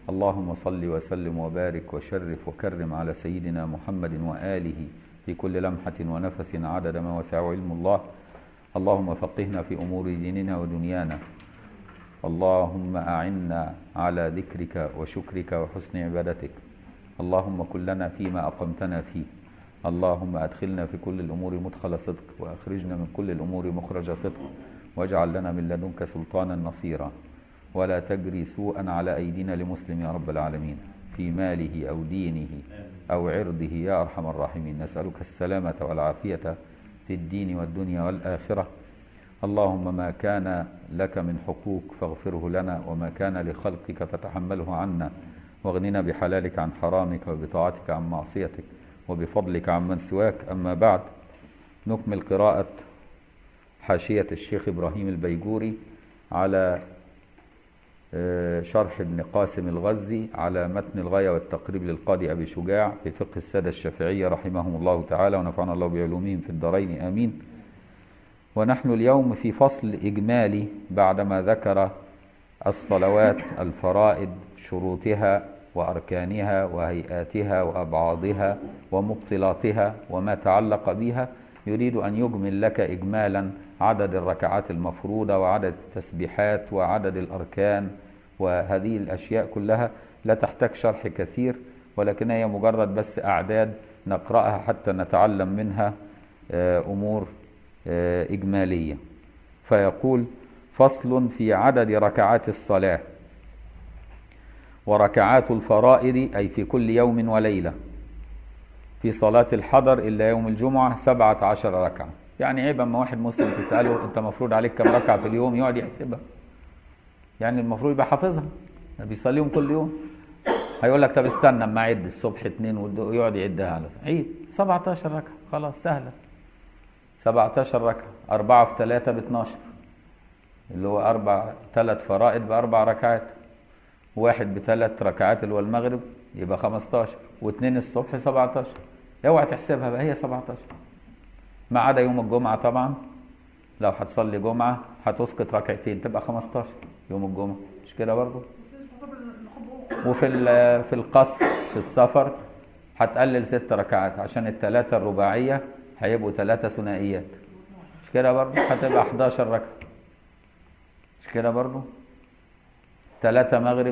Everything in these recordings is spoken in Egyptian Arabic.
اللهم صل وسلم وبارك وشرف وكرم على سيدنا محمد وآله في كل لمحة ونفس عدد ما وسع علم الله اللهم فقهنا في أمور ديننا ودنيانا اللهم أعنا على ذكرك وشكرك وحسن عبادتك اللهم كن لنا فيما أقمتنا فيه اللهم أدخلنا في كل الأمور مدخل صدق وأخرجنا من كل الأمور مخرج صدق واجعل لنا من لدنك سلطانا نصيرا ولا تجري سوءا على أيدينا لمسلم يا رب العالمين في ماله أو دينه أو عرضه يا أرحم الراحمين نسألك السلامة والعافية في الدين والدنيا والآخرة اللهم ما كان لك من حقوق فاغفره لنا وما كان لخلقك فتحمله عنا واغننا بحلالك عن حرامك وبطاعتك عن معصيتك وبفضلك عن من سواك أما بعد نكمل قراءة حاشية الشيخ إبراهيم البيجوري على شرح ابن قاسم الغزي على متن الغاية والتقريب للقاضي أبي شجاع في فقه السادة الشافعية رحمهم الله تعالى ونفعنا الله بعلومهم في الدارين آمين ونحن اليوم في فصل إجمالي بعدما ذكر الصلوات الفرائض شروطها وأركانها وهيئاتها وأبعاضها ومبطلاتها وما تعلق بها يريد أن يجمل لك إجمالا عدد الركعات المفروضة وعدد التسبيحات وعدد الأركان وهذه الأشياء كلها لا تحتاج شرح كثير ولكن هي مجرد بس أعداد نقرأها حتى نتعلم منها أمور إجمالية فيقول فصل في عدد ركعات الصلاة وركعات الفرائض أي في كل يوم وليلة في صلاة الحضر إلا يوم الجمعة سبعة عشر ركعة يعني عيب أما واحد مسلم تسأله أنت مفروض عليك كم ركعة في اليوم يقعد يحسبها يعني المفروض يبقى حافظها بيصليهم كل يوم هيقول لك طب استنى اما اعد الصبح اثنين ويقعد يعدها على عيد 17 ركعة خلاص سهلة 17 ركعة أربعة في ثلاثة ب 12 اللي هو أربع ثلاث فرائض بأربع ركعات واحد بثلاث ركعات اللي هو المغرب يبقى 15 واثنين الصبح 17 اوعى تحسبها بقى هي 17 ما عدا يوم الجمعة طبعا لو هتصلي جمعة هتسقط ركعتين تبقى 15 يوم الجمعة مش كده برضه وفي في القصر في السفر هتقلل ست ركعات عشان الثلاثة الرباعية هيبقوا ثلاثة ثنائيات مش كده برضه هتبقى 11 ركعة مش كده برضه ثلاثة مغرب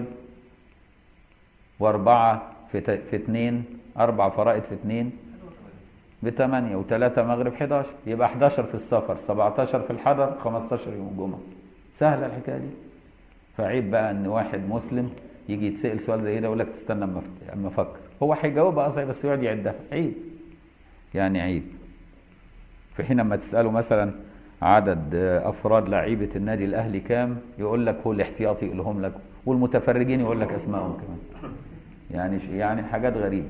وأربعة في ت... في اثنين أربع فرائض في اثنين بثمانية وثلاثة مغرب 11 يبقى 11 في السفر 17 في الحضر 15 يوم الجمعة سهلة الحكاية دي فعيب بقى إن واحد مسلم يجي يتسأل سؤال زي ده يقول لك تستنى أما أما أفكر هو هيجاوبها أصلا بس يقعد يعدها عيب يعني عيب في حين اما تسأله مثلا عدد أفراد لعيبة النادي الأهلي كام يقول لك هو الاحتياطي يقولهم لك والمتفرجين يقول لك أسمائهم كمان يعني يعني حاجات غريبة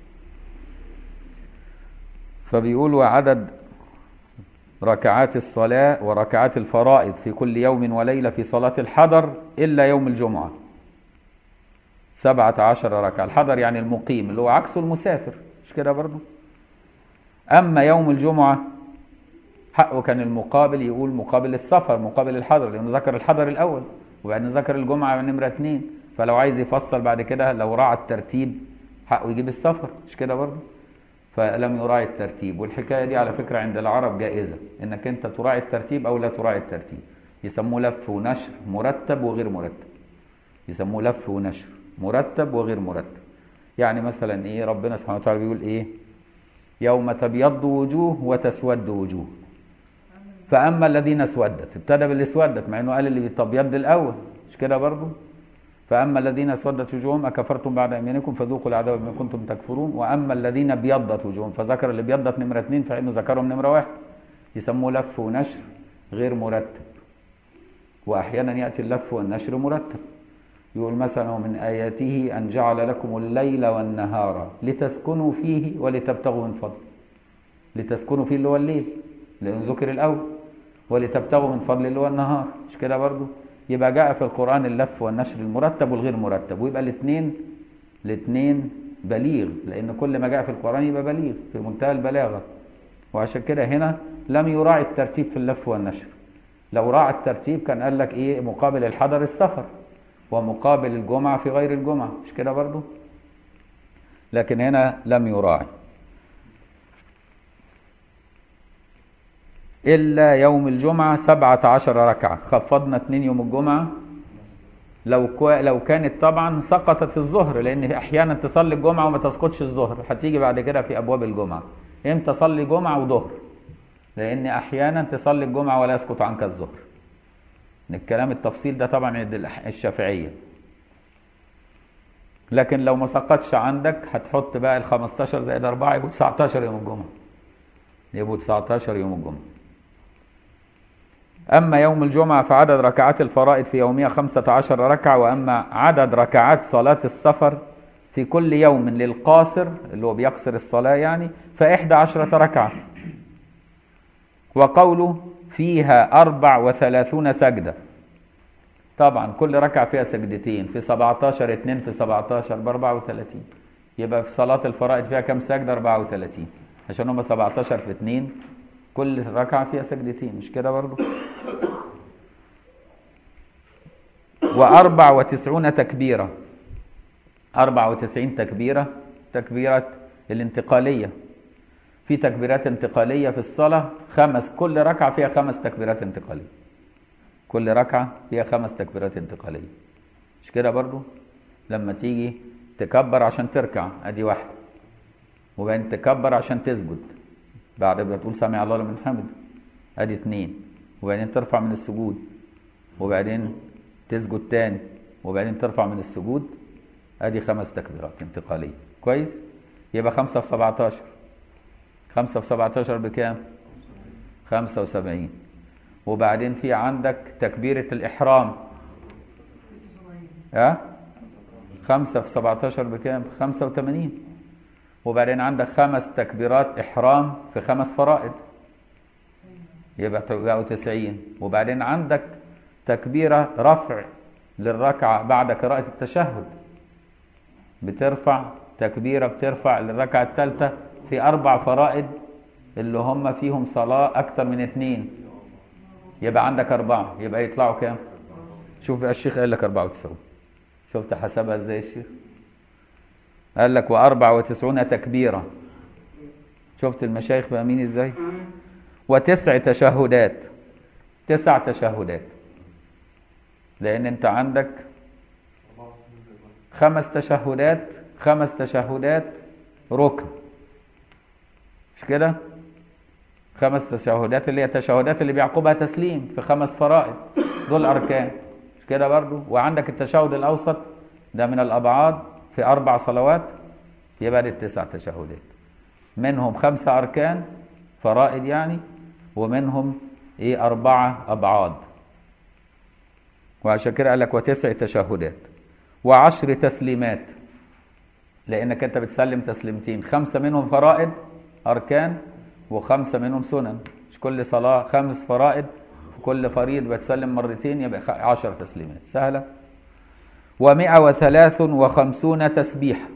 فبيقول وعدد ركعات الصلاة وركعات الفرائض في كل يوم وليلة في صلاة الحضر إلا يوم الجمعة سبعة عشر ركعة الحضر يعني المقيم اللي هو عكسه المسافر مش كده برضه أما يوم الجمعة حقه كان المقابل يقول مقابل السفر مقابل الحضر لأنه ذكر الحضر الأول وبعدين ذكر الجمعة نمرة اتنين فلو عايز يفصل بعد كده لو راعى الترتيب حقه يجيب السفر مش كده برضه فلم يراعي الترتيب والحكاية دي على فكرة عند العرب جائزة انك انت تراعي الترتيب او لا تراعي الترتيب يسموه لف ونشر مرتب وغير مرتب يسموه لف ونشر مرتب وغير مرتب يعني مثلا ايه ربنا سبحانه وتعالى بيقول ايه يوم تبيض وجوه وتسود وجوه فاما الذين اسودت ابتدى باللي اسودت مع انه قال اللي بتبيض الاول مش كده برضه فاما الذين اسودت وجوههم اكفرتم بعد ايمانكم فذوقوا العذاب بما كنتم تكفرون واما الذين ابيضت وجوههم فذكر اللي ابيضت نمره اثنين فانه ذكرهم نمره واحد يسموه لف ونشر غير مرتب واحيانا ياتي اللف والنشر مرتب يقول مثلا ومن اياته ان جعل لكم الليل والنهار لتسكنوا فيه ولتبتغوا من فضله لتسكنوا فيه اللي هو الليل لانه ذكر الاول ولتبتغوا من فضل اللي هو النهار مش كده برضه يبقى جاء في القرآن اللف والنشر المرتب والغير مرتب ويبقى الاثنين الاثنين بليغ لأن كل ما جاء في القرآن يبقى بليغ في منتهى البلاغة وعشان كده هنا لم يراعي الترتيب في اللف والنشر لو راعى الترتيب كان قال لك ايه مقابل الحضر السفر ومقابل الجمعة في غير الجمعة مش كده برضو لكن هنا لم يراعي إلا يوم الجمعة سبعة عشر ركعة خفضنا اتنين يوم الجمعة لو كو لو كانت طبعا سقطت الظهر لأن أحيانا تصلي الجمعة وما تسقطش الظهر هتيجي بعد كده في أبواب الجمعة إمتى تصلي جمعة وظهر لأن أحيانا تصلي الجمعة ولا يسقط عنك الظهر الكلام التفصيل ده طبعا عند الشافعية لكن لو ما سقطش عندك هتحط بقى ال 15 زائد 4 يبقوا 19 يوم الجمعة يبقوا 19 يوم الجمعة أما يوم الجمعة فعدد ركعات الفرائض في يومها 15 ركعة وأما عدد ركعات صلاة السفر في كل يوم للقاصر اللي هو بيقصر الصلاة يعني فإحدى عشرة ركعة وقوله فيها أربع وثلاثون سجدة طبعا كل ركعة فيها سجدتين في 17 2 في 17 ب 34 يبقى في صلاة الفرائض فيها كم سجدة 34 عشان هم 17 في 2 كل ركعة فيها سجدتين مش كده برضو وأربع وتسعون تكبيرة أربع وتسعين تكبيرة تكبيرة الانتقالية في تكبيرات انتقالية في الصلاة خمس كل ركعة فيها خمس تكبيرات انتقالية كل ركعة فيها خمس تكبيرات انتقالية مش كده برضو لما تيجي تكبر عشان تركع ادي واحدة وبعدين تكبر عشان تسجد بعد ما تقول سامع الله لمن حمد ادي اتنين وبعدين ترفع من السجود وبعدين تسجد تاني وبعدين ترفع من السجود ادي خمس تكبيرات انتقالية كويس يبقى خمسة في سبعتاشر خمسة في سبعتاشر بكام خمسة وسبعين وبعدين في عندك تكبيرة الإحرام ها أه؟ خمسة في سبعتاشر بكام خمسة وثمانين وبعدين عندك خمس تكبيرات إحرام في خمس فرائض يبقى بقوا تسعين وبعدين عندك تكبيرة رفع للركعة بعد قراءة التشهد بترفع تكبيرة بترفع للركعة الثالثة في أربع فرائض اللي هم فيهم صلاة أكتر من اثنين يبقى عندك أربعة يبقى يطلعوا كام؟ شوف بقى الشيخ قال لك 94 شفت حسبها ازاي الشيخ؟ قال لك وأربع وتسعون تكبيرة شفت المشايخ فاهمين ازاي؟ وتسع تشهدات تسع تشهدات لأن أنت عندك خمس تشهدات خمس تشهدات ركن مش كده؟ خمس تشهدات اللي هي التشهدات اللي بيعقبها تسليم في خمس فرائض دول أركان مش كده برضو؟ وعندك التشهد الأوسط ده من الأبعاد في أربع صلوات يبقى دي التسع تشهدات منهم خمسة أركان فرائض يعني ومنهم إيه أربعة أبعاد وعشان كده قال لك وتسع تشهدات وعشر تسليمات لأنك أنت بتسلم تسليمتين خمسة منهم فرائض أركان وخمسة منهم سنن مش كل صلاة خمس فرائض كل فريض بتسلم مرتين يبقى عشر تسليمات سهلة ومئة وثلاث وخمسون تسبيحة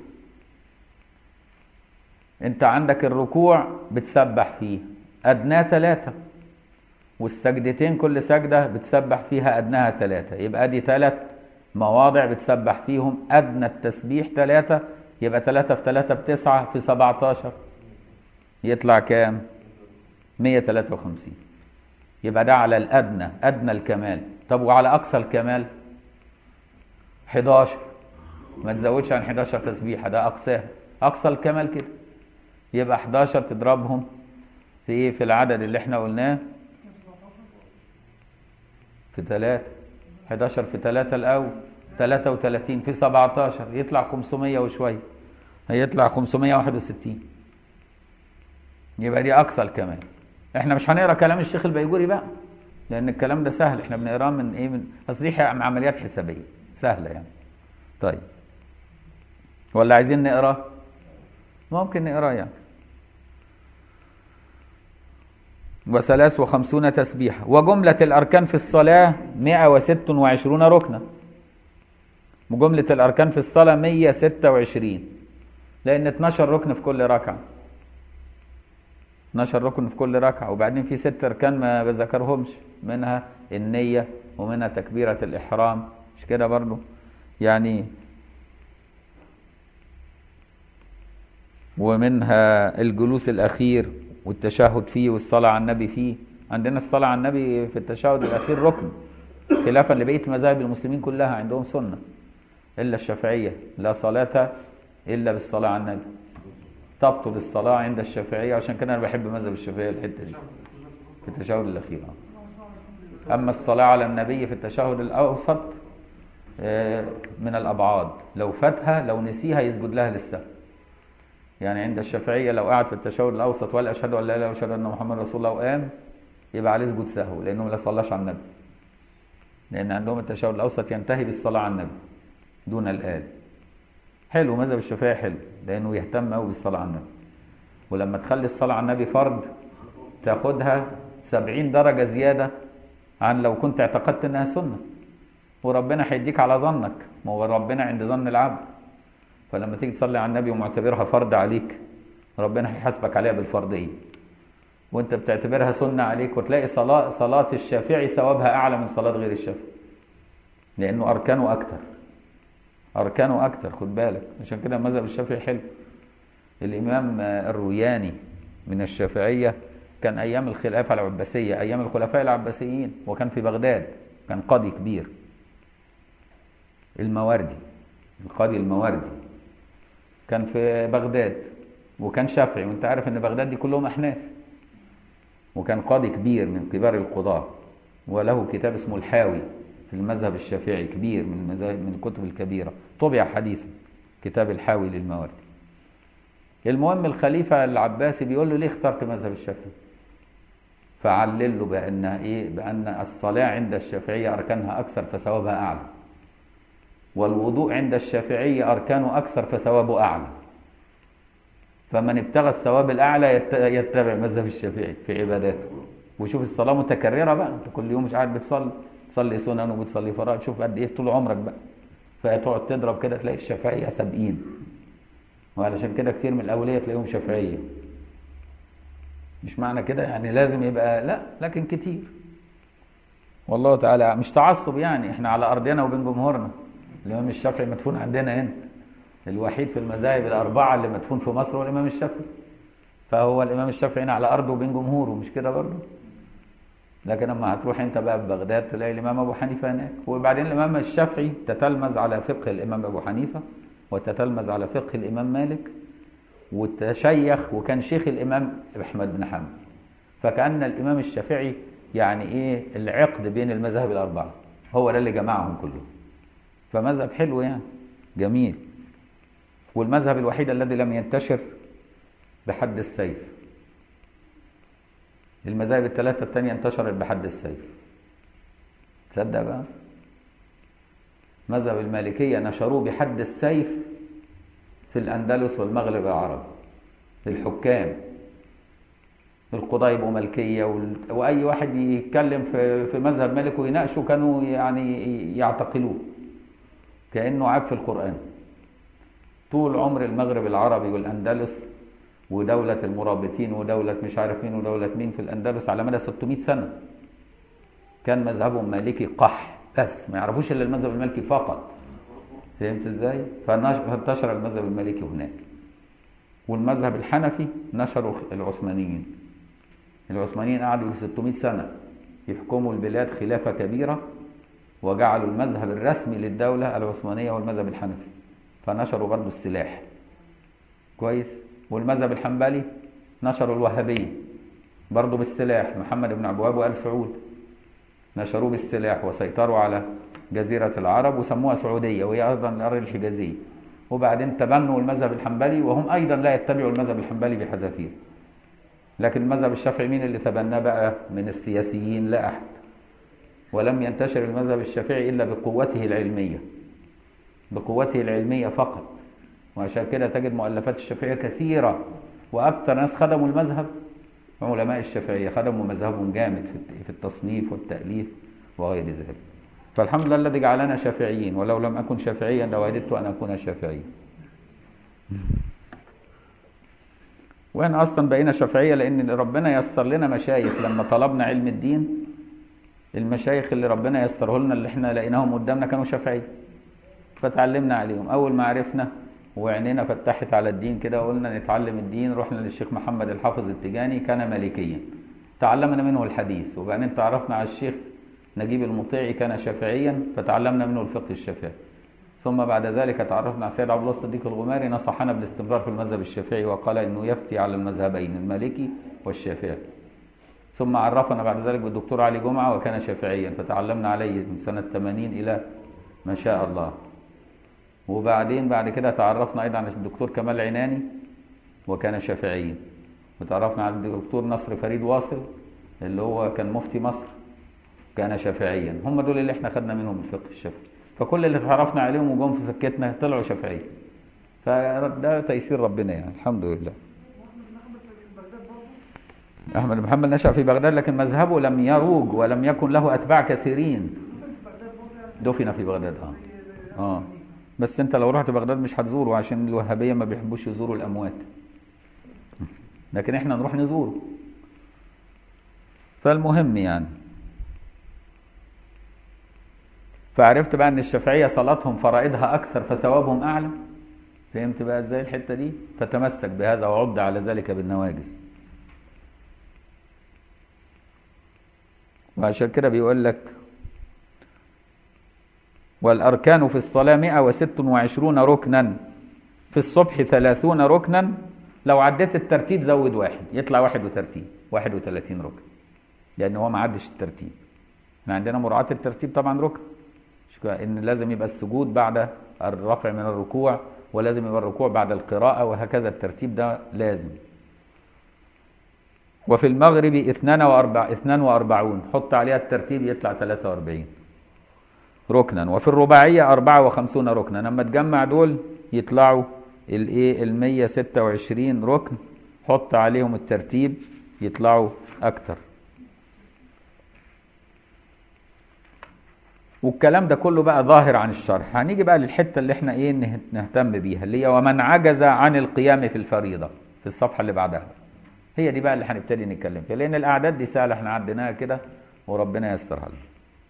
انت عندك الركوع بتسبح فيه أدناه ثلاثة والسجدتين كل سجدة بتسبح فيها أدناها ثلاثة يبقى دي ثلاث مواضع بتسبح فيهم أدنى التسبيح ثلاثة يبقى ثلاثة في ثلاثة بتسعة في سبعتاشر يطلع كام؟ 153 يبقى ده على الأدنى أدنى الكمال طب وعلى أقصى الكمال 11 ما تزودش عن 11 تسبيحة ده أقصاها أقصى الكمال كده يبقى 11 تضربهم في إيه في العدد اللي احنا قلناه في 3 11 في 3 الأول 33 في 17 يطلع 500 وشوية هيطلع 561 يبقى دي أقصى الكمال احنا مش هنقرا كلام الشيخ البيجوري بقى لأن الكلام ده سهل احنا بنقراه من إيه من أصل دي عمليات حسابية سهلة يعني طيب ولا عايزين نقرا ممكن نقرا يعني وثلاث وخمسون تسبيحة وجملة الأركان في الصلاة مئة وست وعشرون ركنا وجملة الأركان في الصلاة مية ستة وعشرين لأن 12 ركن في كل ركعة 12 ركن في كل ركعة وبعدين في ست أركان ما بذكرهمش منها النية ومنها تكبيرة الإحرام مش كده برضو يعني ومنها الجلوس الأخير والتشهد فيه والصلاة على النبي فيه عندنا الصلاة على النبي في التشهد الأخير ركن خلافا لبقية مذاهب المسلمين كلها عندهم سنة إلا الشافعية لا صلاة إلا بالصلاة على النبي تبطل الصلاة عند الشافعية عشان كده أنا بحب مذهب الشافعية الحتة دي في التشهد الأخير أما الصلاة على النبي في التشهد الأوسط من الأبعاد لو فاتها لو نسيها يسجد لها للسهو يعني عند الشافعية لو قعد في التشهد الأوسط ولا أشهد أن لا إله وأشهد أن محمد رسول الله وقام يبقى عليه سجود سهو لأنه لا صلاش على النبي لأن عندهم التشهد الأوسط ينتهي بالصلاة على النبي دون الآل حلو مذهب الشافعية حلو لأنه يهتم أوي بالصلاة على النبي ولما تخلي الصلاة على النبي فرض تاخدها سبعين درجة زيادة عن لو كنت اعتقدت إنها سنة وربنا هيديك على ظنك ما هو ربنا عند ظن العبد فلما تيجي تصلي على النبي ومعتبرها فرض عليك ربنا هيحاسبك عليها بالفرضية وانت بتعتبرها سنة عليك وتلاقي صلاة صلاة الشافعي ثوابها أعلى من صلاة غير الشافعي لأنه أركانه أكتر أركانه أكتر خد بالك عشان كده المذهب الشافعي حلو الإمام الروياني من الشافعية كان أيام الخلافة العباسية أيام الخلفاء العباسيين وكان في بغداد كان قاضي كبير المواردي القاضي المواردي كان في بغداد وكان شافعي وانت عارف ان بغداد دي كلهم احناف وكان قاضي كبير من كبار القضاة وله كتاب اسمه الحاوي في المذهب الشافعي كبير من المذاهب من الكتب الكبيرة طبع حديثا كتاب الحاوي للمواردي المهم الخليفة العباسي بيقول له ليه اخترت مذهب الشافعي فعلل له بأن إيه بأن الصلاة عند الشافعية أركانها أكثر فثوابها أعلى والوضوء عند الشافعية أركانه أكثر فثوابه أعلى فمن ابتغى الثواب الأعلى يتبع مذهب الشافعي في عباداته وشوف الصلاة متكررة بقى أنت كل يوم مش قاعد بتصلي تصلي سنن وبتصلي فرائض شوف قد إيه طول عمرك بقى فتقعد تضرب كده تلاقي الشافعية سابقين وعلشان كده كتير من الأولية تلاقيهم شافعية مش معنى كده يعني لازم يبقى لا لكن كتير والله تعالى مش تعصب يعني احنا على أرضنا وبين جمهورنا الإمام الشافعي مدفون عندنا هنا الوحيد في المذاهب الأربعة اللي مدفون في مصر هو الإمام الشافعي فهو الإمام الشافعي هنا على أرضه وبين جمهوره مش كده برضه لكن لما هتروح أنت بقى في بغداد تلاقي الإمام أبو حنيفة هناك وبعدين الإمام الشافعي تتلمذ على فقه الإمام أبو حنيفة وتتلمذ على فقه الإمام مالك وتشيخ وكان شيخ الإمام أحمد بن حنبل فكأن الإمام الشافعي يعني إيه العقد بين المذاهب الأربعة هو ده اللي جمعهم كلهم فمذهب حلو يعني جميل والمذهب الوحيد الذي لم ينتشر بحد السيف المذاهب الثلاثة التانية انتشرت بحد السيف تصدق بقى مذهب المالكية نشروه بحد السيف في الأندلس والمغرب العربي الحكام القضاة يبقوا ملكية وال... وأي واحد يتكلم في في مذهب مالك ويناقشه كانوا يعني يعتقلوه كأنه عاب في القرآن طول عمر المغرب العربي والأندلس ودولة المرابطين ودولة مش عارف مين ودولة مين في الأندلس على مدى 600 سنة كان مذهبهم مالكي قح بس ما يعرفوش إلا المذهب المالكي فقط فهمت ازاي؟ فانتشر المذهب المالكي هناك والمذهب الحنفي نشروا العثمانيين العثمانيين قعدوا 600 سنة يحكموا البلاد خلافة كبيرة وجعلوا المذهب الرسمي للدولة العثمانية والمذهب الحنفي فنشروا برضه السلاح كويس والمذهب الحنبلي نشروا الوهابية برضه بالسلاح محمد بن عبد الوهاب وآل سعود نشروه بالسلاح وسيطروا على جزيرة العرب وسموها سعودية وهي أيضا الأرض الحجازية وبعدين تبنوا المذهب الحنبلي وهم أيضا لا يتبعوا المذهب الحنبلي بحذافير لكن المذهب الشافعي مين اللي تبناه بقى من السياسيين لا أحد ولم ينتشر المذهب الشافعي إلا بقوته العلمية بقوته العلمية فقط وعشان كده تجد مؤلفات الشافعية كثيرة وأكثر ناس خدموا المذهب علماء الشافعية خدموا مذهبهم جامد في التصنيف والتأليف وغير ذلك فالحمد لله الذي جعلنا شافعيين ولو لم أكن شافعيا لوددت أن أكون شافعيا وإحنا أصلا بقينا شافعية لأن ربنا يسر لنا مشايخ لما طلبنا علم الدين المشايخ اللي ربنا يسره لنا اللي احنا لقيناهم قدامنا كانوا شافعية فتعلمنا عليهم اول ما عرفنا وعينينا فتحت على الدين كده وقلنا نتعلم الدين رحنا للشيخ محمد الحافظ التجاني كان مالكيا تعلمنا منه الحديث وبعدين تعرفنا على الشيخ نجيب المطيعي كان شافعيا فتعلمنا منه الفقه الشافعي ثم بعد ذلك تعرفنا على السيد عبد الله الصديق الغماري نصحنا بالاستمرار في المذهب الشافعي وقال انه يفتي على المذهبين المالكي والشافعي ثم عرفنا بعد ذلك بالدكتور علي جمعه وكان شافعيا فتعلمنا عليه من سنه 80 الى ما شاء الله وبعدين بعد كده تعرفنا ايضا على الدكتور كمال عناني وكان شافعيا وتعرفنا على الدكتور نصر فريد واصل اللي هو كان مفتي مصر كان شافعيا هم دول اللي احنا خدنا منهم الفقه الشافعي فكل اللي تعرفنا عليهم وجم في سكتنا طلعوا شافعية فده تيسير ربنا يعني الحمد لله أحمد بن محمد نشأ في بغداد لكن مذهبه لم يروج ولم يكن له أتباع كثيرين دفن في بغداد اه اه بس انت لو رحت بغداد مش هتزوره عشان الوهابية ما بيحبوش يزوروا الأموات لكن احنا نروح نزوره فالمهم يعني فعرفت بقى ان الشافعيه صلاتهم فرائضها اكثر فثوابهم اعلى فهمت بقى ازاي الحته دي فتمسك بهذا وعد على ذلك بالنواجز وعشان كده بيقول لك والأركان في الصلاة 126 ركنا في الصبح 30 ركنا لو عديت الترتيب زود واحد يطلع 31 31 ركن لأن هو ما عدش الترتيب احنا عندنا مراعاة الترتيب طبعا ركن ان لازم يبقى السجود بعد الرفع من الركوع ولازم يبقى الركوع بعد القراءة وهكذا الترتيب ده لازم وفي المغرب اثنان وأربع اثنان وأربعون حط عليها الترتيب يطلع 43 ركنا وفي الرباعية أربعة وخمسون ركنا لما تجمع دول يطلعوا الايه ال 126 ركن حط عليهم الترتيب يطلعوا أكتر والكلام ده كله بقى ظاهر عن الشرح هنيجي بقى للحته اللي احنا ايه نهتم بيها اللي هي ومن عجز عن القيام في الفريضه في الصفحه اللي بعدها هي دي بقى اللي هنبتدي نتكلم فيها لان الاعداد دي سهله احنا عديناها كده وربنا ييسرها لنا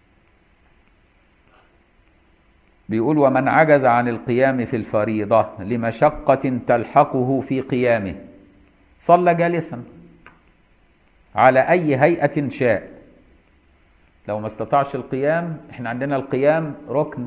بيقول ومن عجز عن القيام في الفريضه لمشقه تلحقه في قيامه صلى جالسا على اي هيئه شاء لو ما استطاعش القيام احنا عندنا القيام ركن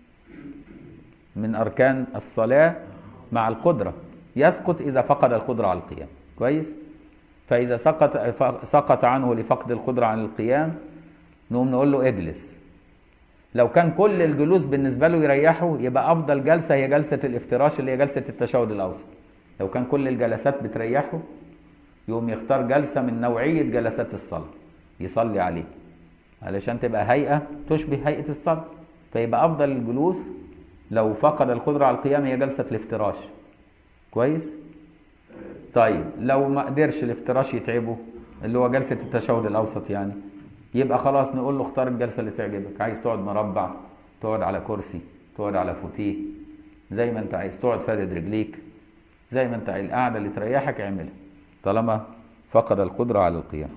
من اركان الصلاه مع القدره يسقط اذا فقد القدره على القيام كويس فاذا سقط سقط عنه لفقد القدره على القيام نقوم نقول له اجلس لو كان كل الجلوس بالنسبه له يريحه يبقى افضل جلسه هي جلسه الافتراش اللي هي جلسه التشهد الاوسط لو كان كل الجلسات بتريحه يقوم يختار جلسه من نوعيه جلسات الصلاه يصلي عليه علشان تبقى هيئة تشبه هيئة الصلاة فيبقى أفضل الجلوس لو فقد القدرة على القيام هي جلسة الافتراش كويس؟ طيب لو ما قدرش الافتراش يتعبه اللي هو جلسة التشهد الأوسط يعني يبقى خلاص نقول له اختار الجلسة اللي تعجبك عايز تقعد مربع تقعد على كرسي تقعد على فوتيه زي ما انت عايز تقعد فارد رجليك زي ما انت عايز القعدة اللي تريحك اعملها طالما فقد القدرة على القيام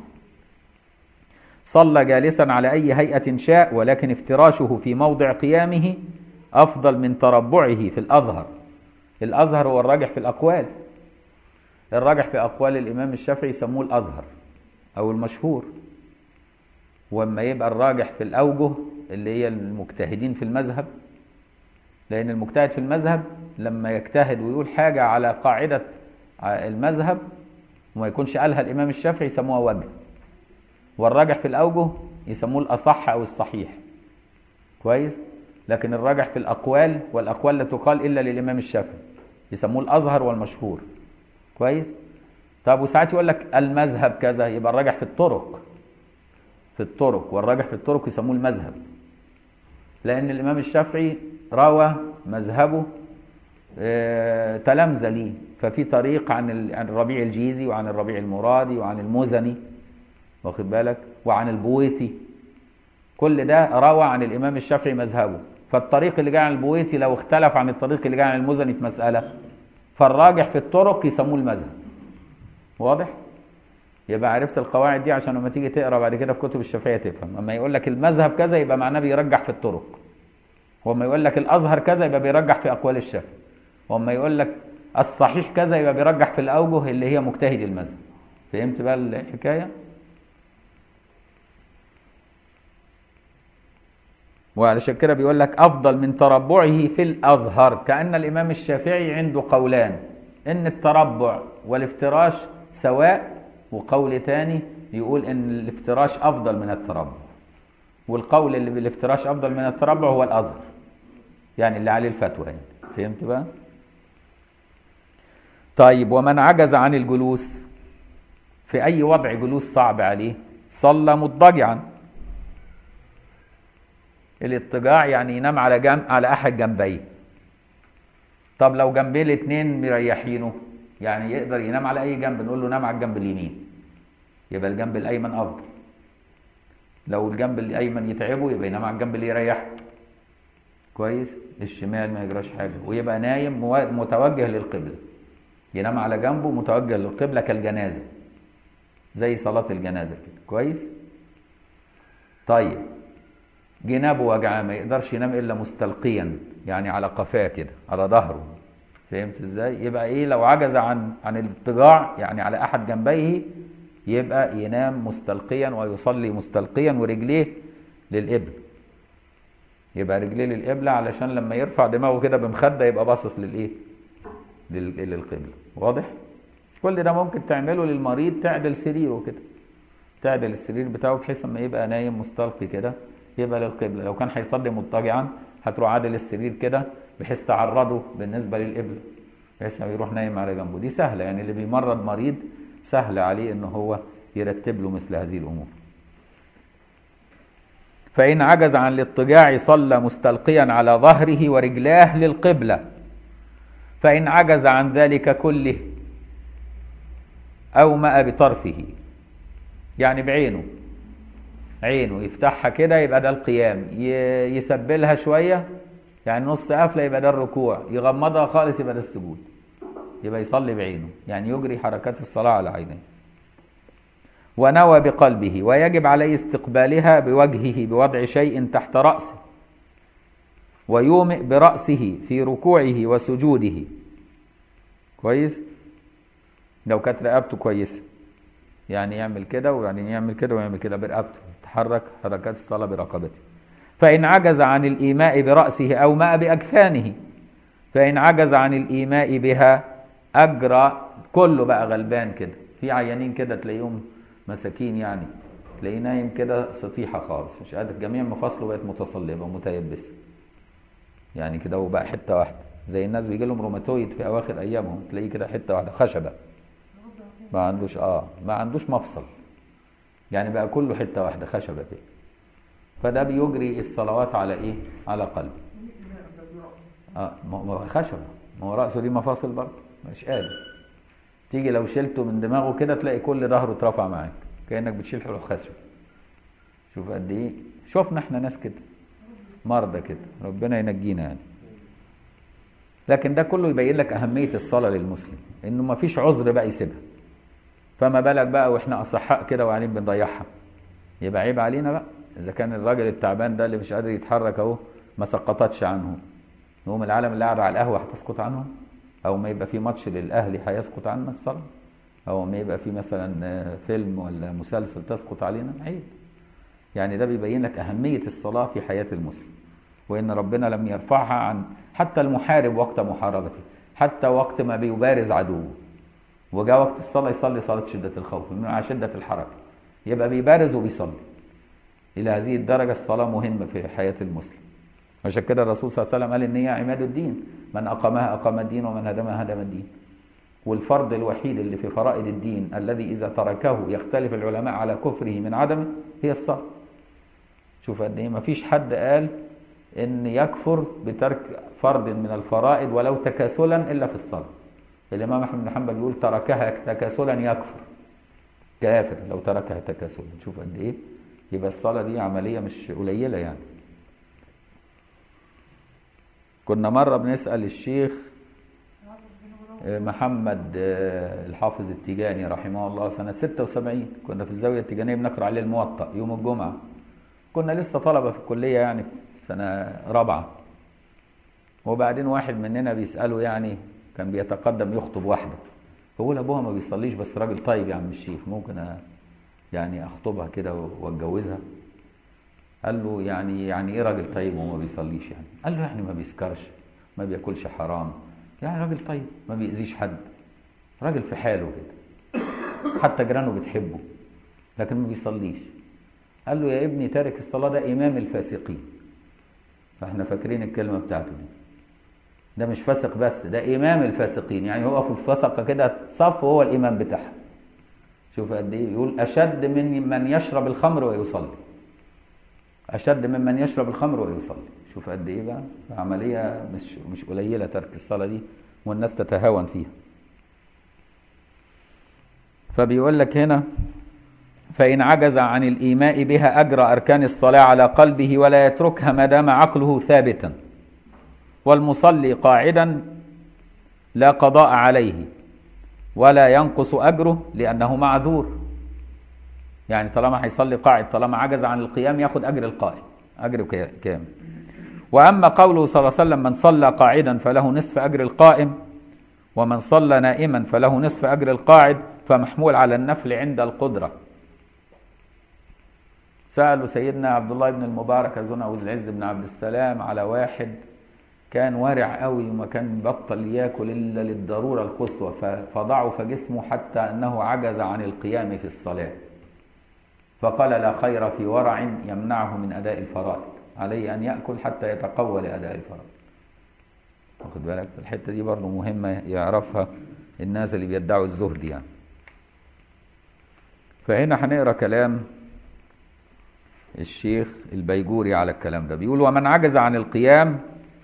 صلى جالسا على أي هيئة شاء ولكن افتراشه في موضع قيامه أفضل من تربعه في الأظهر الأظهر هو الراجح في الأقوال الراجح في أقوال الإمام الشافعي يسموه الأظهر أو المشهور وأما يبقى الراجح في الأوجه اللي هي المجتهدين في المذهب لأن المجتهد في المذهب لما يجتهد ويقول حاجة على قاعدة المذهب وما يكونش قالها الإمام الشافعي يسموها وجه والراجح في الأوجه يسموه الأصح أو الصحيح كويس لكن الراجح في الأقوال والأقوال لا تقال إلا للإمام الشافعي يسموه الأظهر والمشهور كويس طب وساعات يقول لك المذهب كذا يبقى الراجح في الطرق في الطرق والراجح في الطرق يسموه المذهب لأن الإمام الشافعي روى مذهبه آه تلامذة ليه ففي طريق عن الربيع الجيزي وعن الربيع المرادي وعن المزني واخد بالك وعن البويتي كل ده روى عن الامام الشافعي مذهبه فالطريق اللي جاي عن البويتي لو اختلف عن الطريق اللي جاي عن المزني في مساله فالراجح في الطرق يسموه المذهب واضح يبقى عرفت القواعد دي عشان لما تيجي تقرا بعد كده في كتب الشافعيه تفهم اما يقول لك المذهب كذا يبقى معناه بيرجح في الطرق وما يقول لك الازهر كذا يبقى بيرجح في اقوال الشافعي وما يقول لك الصحيح كذا يبقى بيرجح في الاوجه اللي هي مجتهد المذهب فهمت بقى الحكايه وعلشان كده بيقول لك افضل من تربعه في الازهر كان الامام الشافعي عنده قولان ان التربع والافتراش سواء وقول تاني يقول ان الافتراش افضل من التربع والقول اللي بالافتراش افضل من التربع هو الازهر يعني اللي عليه الفتوى يعني فهمت بقى طيب ومن عجز عن الجلوس في اي وضع جلوس صعب عليه صلى مضطجعا الاضطجاع يعني ينام على جنب على احد جنبيه طب لو جنبيه الاثنين مريحينه يعني يقدر ينام على اي جنب نقول له نام على الجنب اليمين يبقى الجنب الايمن افضل لو الجنب الايمن يتعبه يبقى ينام على الجنب اللي يريحه كويس الشمال ما يجراش حاجه ويبقى نايم مو- متوجه للقبله ينام على جنبه متوجه للقبله كالجنازه زي صلاه الجنازه كده كويس طيب جنابه وجعاه ما يقدرش ينام الا مستلقيا يعني على قفاه كده على ظهره فهمت ازاي يبقى ايه لو عجز عن عن الاضطجاع يعني على احد جنبيه يبقى ينام مستلقيا ويصلي مستلقيا ورجليه للقبل يبقى رجليه للقبلة علشان لما يرفع دماغه كده بمخدة يبقى باصص للايه لل- للقبلة واضح كل ده ممكن تعمله للمريض تعدل سريره كده تعدل السرير بتاعه بحيث اما يبقى نايم مستلقي كده يبقى للقبلة لو كان هيصلي مضطجعا هتروح عادل السرير كده بحيث تعرضه بالنسبة للقبلة بحيث ما يروح نايم على جنبه دي سهلة يعني اللي بيمرض مريض سهل عليه ان هو يرتب له مثل هذه الامور فإن عجز عن الاضطجاع صلى مستلقيا على ظهره ورجلاه للقبلة فإن عجز عن ذلك كله أومأ بطرفه يعني بعينه عينه يفتحها كده يبقى ده القيام ي- يسبلها شوية يعني نص قفلة يبقى ده الركوع يغمضها خالص يبقى ده السجود يبقى يصلي بعينه يعني يجري حركات الصلاة على عينيه ونوى بقلبه ويجب عليه استقبالها بوجهه بوضع شيء تحت رأسه ويومئ برأسه في ركوعه وسجوده كويس لو كانت رقبته كويسة يعني يعمل كده وبعدين يعمل كده ويعمل كده برقبته يتحرك حركات الصلاة برقبته فإن عجز عن الإيماء برأسه أو ماء بأكفانه فإن عجز عن الإيماء بها أجرى كله بقى غلبان كده في عيانين كده تلاقيهم مساكين يعني تلاقيه نايم كده سطيحة خالص مش قادر جميع مفاصله بقت متصلبة ومتيبسة يعني كده وبقى حتة واحدة زي الناس بيجي لهم روماتويد في أواخر أيامهم تلاقيه كده حتة واحدة خشبة ما عندوش اه ما عندوش مفصل يعني بقى كله حتة واحدة خشبة كده فده بيجري الصلوات على ايه على قلبه اه ما ما هو خشبة ما هو رأسه دي مفاصل برضه مش قادر تيجي لو شلته من دماغه كده تلاقي كل ظهره اترفع معاك كأنك بتشيل حلو خشب شوف قد ايه شفنا احنا ناس كده مرضى كده ربنا ينجينا يعني لكن ده كله يبين لك أهمية الصلاة للمسلم إنه ما فيش عذر بقى يسيبها فما بالك بقى وإحنا أصحاء كده وقاعدين بنضيعها يبقى عيب علينا بقى إذا كان الراجل التعبان ده اللي مش قادر يتحرك أهو ما سقطتش عنه نقوم العالم اللي قاعد على القهوة هتسقط عنه أو ما يبقى في ماتش للأهلي هيسقط عنا الصلاة أو ما يبقى في مثلا آه، فيلم ولا مسلسل تسقط علينا عيب يعني ده بيبين لك أهمية الصلاة في حياة المسلم وإن ربنا لم يرفعها عن حتى المحارب وقت محاربته حتى وقت ما بيبارز عدوه وجاء وقت الصلاة يصلي صلاة شدة الخوف مع شدة الحركة يبقى بيبارز وبيصلي إلى هذه الدرجة الصلاة مهمة في حياة المسلم عشان كده الرسول صلى الله عليه وسلم قال إن هي عماد الدين من أقامها أقام الدين ومن هدمها هدم الدين والفرض الوحيد اللي في فرائض الدين الذي إذا تركه يختلف العلماء على كفره من عدمه هي الصلاة شوف قد ايه مفيش حد قال ان يكفر بترك فرض من الفرائض ولو تكاسلا الا في الصلاه الامام احمد بن حنبل بيقول تركها تكاسلا يكفر كافر لو تركها تكاسلا شوف قد ايه يبقى الصلاه دي عمليه مش قليله يعني كنا مره بنسال الشيخ آه، محمد آه، الحافظ التيجاني رحمه الله سنة 76 كنا في الزاوية التيجانية بنقرأ عليه الموطأ يوم الجمعة كنا لسه طلبة في الكلية يعني في سنة رابعة وبعدين واحد مننا بيسأله يعني كان بيتقدم يخطب واحدة فبقول أبوها ما بيصليش بس راجل طيب يا عم الشيخ ممكن أ... يعني أخطبها كده وأتجوزها قال له يعني يعني إيه راجل طيب وما بيصليش يعني قال له يعني ما بيسكرش ما بياكلش حرام يعني راجل طيب ما بيأذيش حد راجل في حاله كده حتى جيرانه بتحبه لكن ما بيصليش قال له يا ابني تارك الصلاة ده إمام الفاسقين فاحنا فاكرين الكلمة بتاعته دي ده مش فاسق بس ده إمام الفاسقين يعني هو في الفسقة كده صف وهو الإمام بتاعها شوف قد إيه يقول أشد من من يشرب الخمر ويصلي أشد ممن يشرب الخمر ويصلي شوف قد إيه بقى عملية مش مش قليلة ترك الصلاة دي والناس تتهاون فيها فبيقول لك هنا فإن عجز عن الإيماء بها أجرى أركان الصلاة على قلبه ولا يتركها ما دام عقله ثابتا والمصلي قاعدا لا قضاء عليه ولا ينقص أجره لأنه معذور يعني طالما هيصلي قاعد طالما عجز عن القيام ياخد أجر القائم أجر كامل وأما قوله صلى الله عليه وسلم من صلى قاعدا فله نصف أجر القائم ومن صلى نائما فله نصف أجر القاعد فمحمول على النفل عند القدرة سألوا سيدنا عبد الله بن المبارك أظن أو العز بن عبد السلام على واحد كان وارع قوي وما كان بطل ياكل إلا للضرورة القصوى فضعف جسمه حتى أنه عجز عن القيام في الصلاة فقال لا خير في ورع يمنعه من أداء الفرائض عليه أن يأكل حتى يتقوى لأداء الفرائض واخد بالك الحتة دي برضه مهمة يعرفها الناس اللي بيدعوا الزهد يعني فهنا هنقرا كلام الشيخ البيجوري على الكلام ده بيقول ومن عجز عن القيام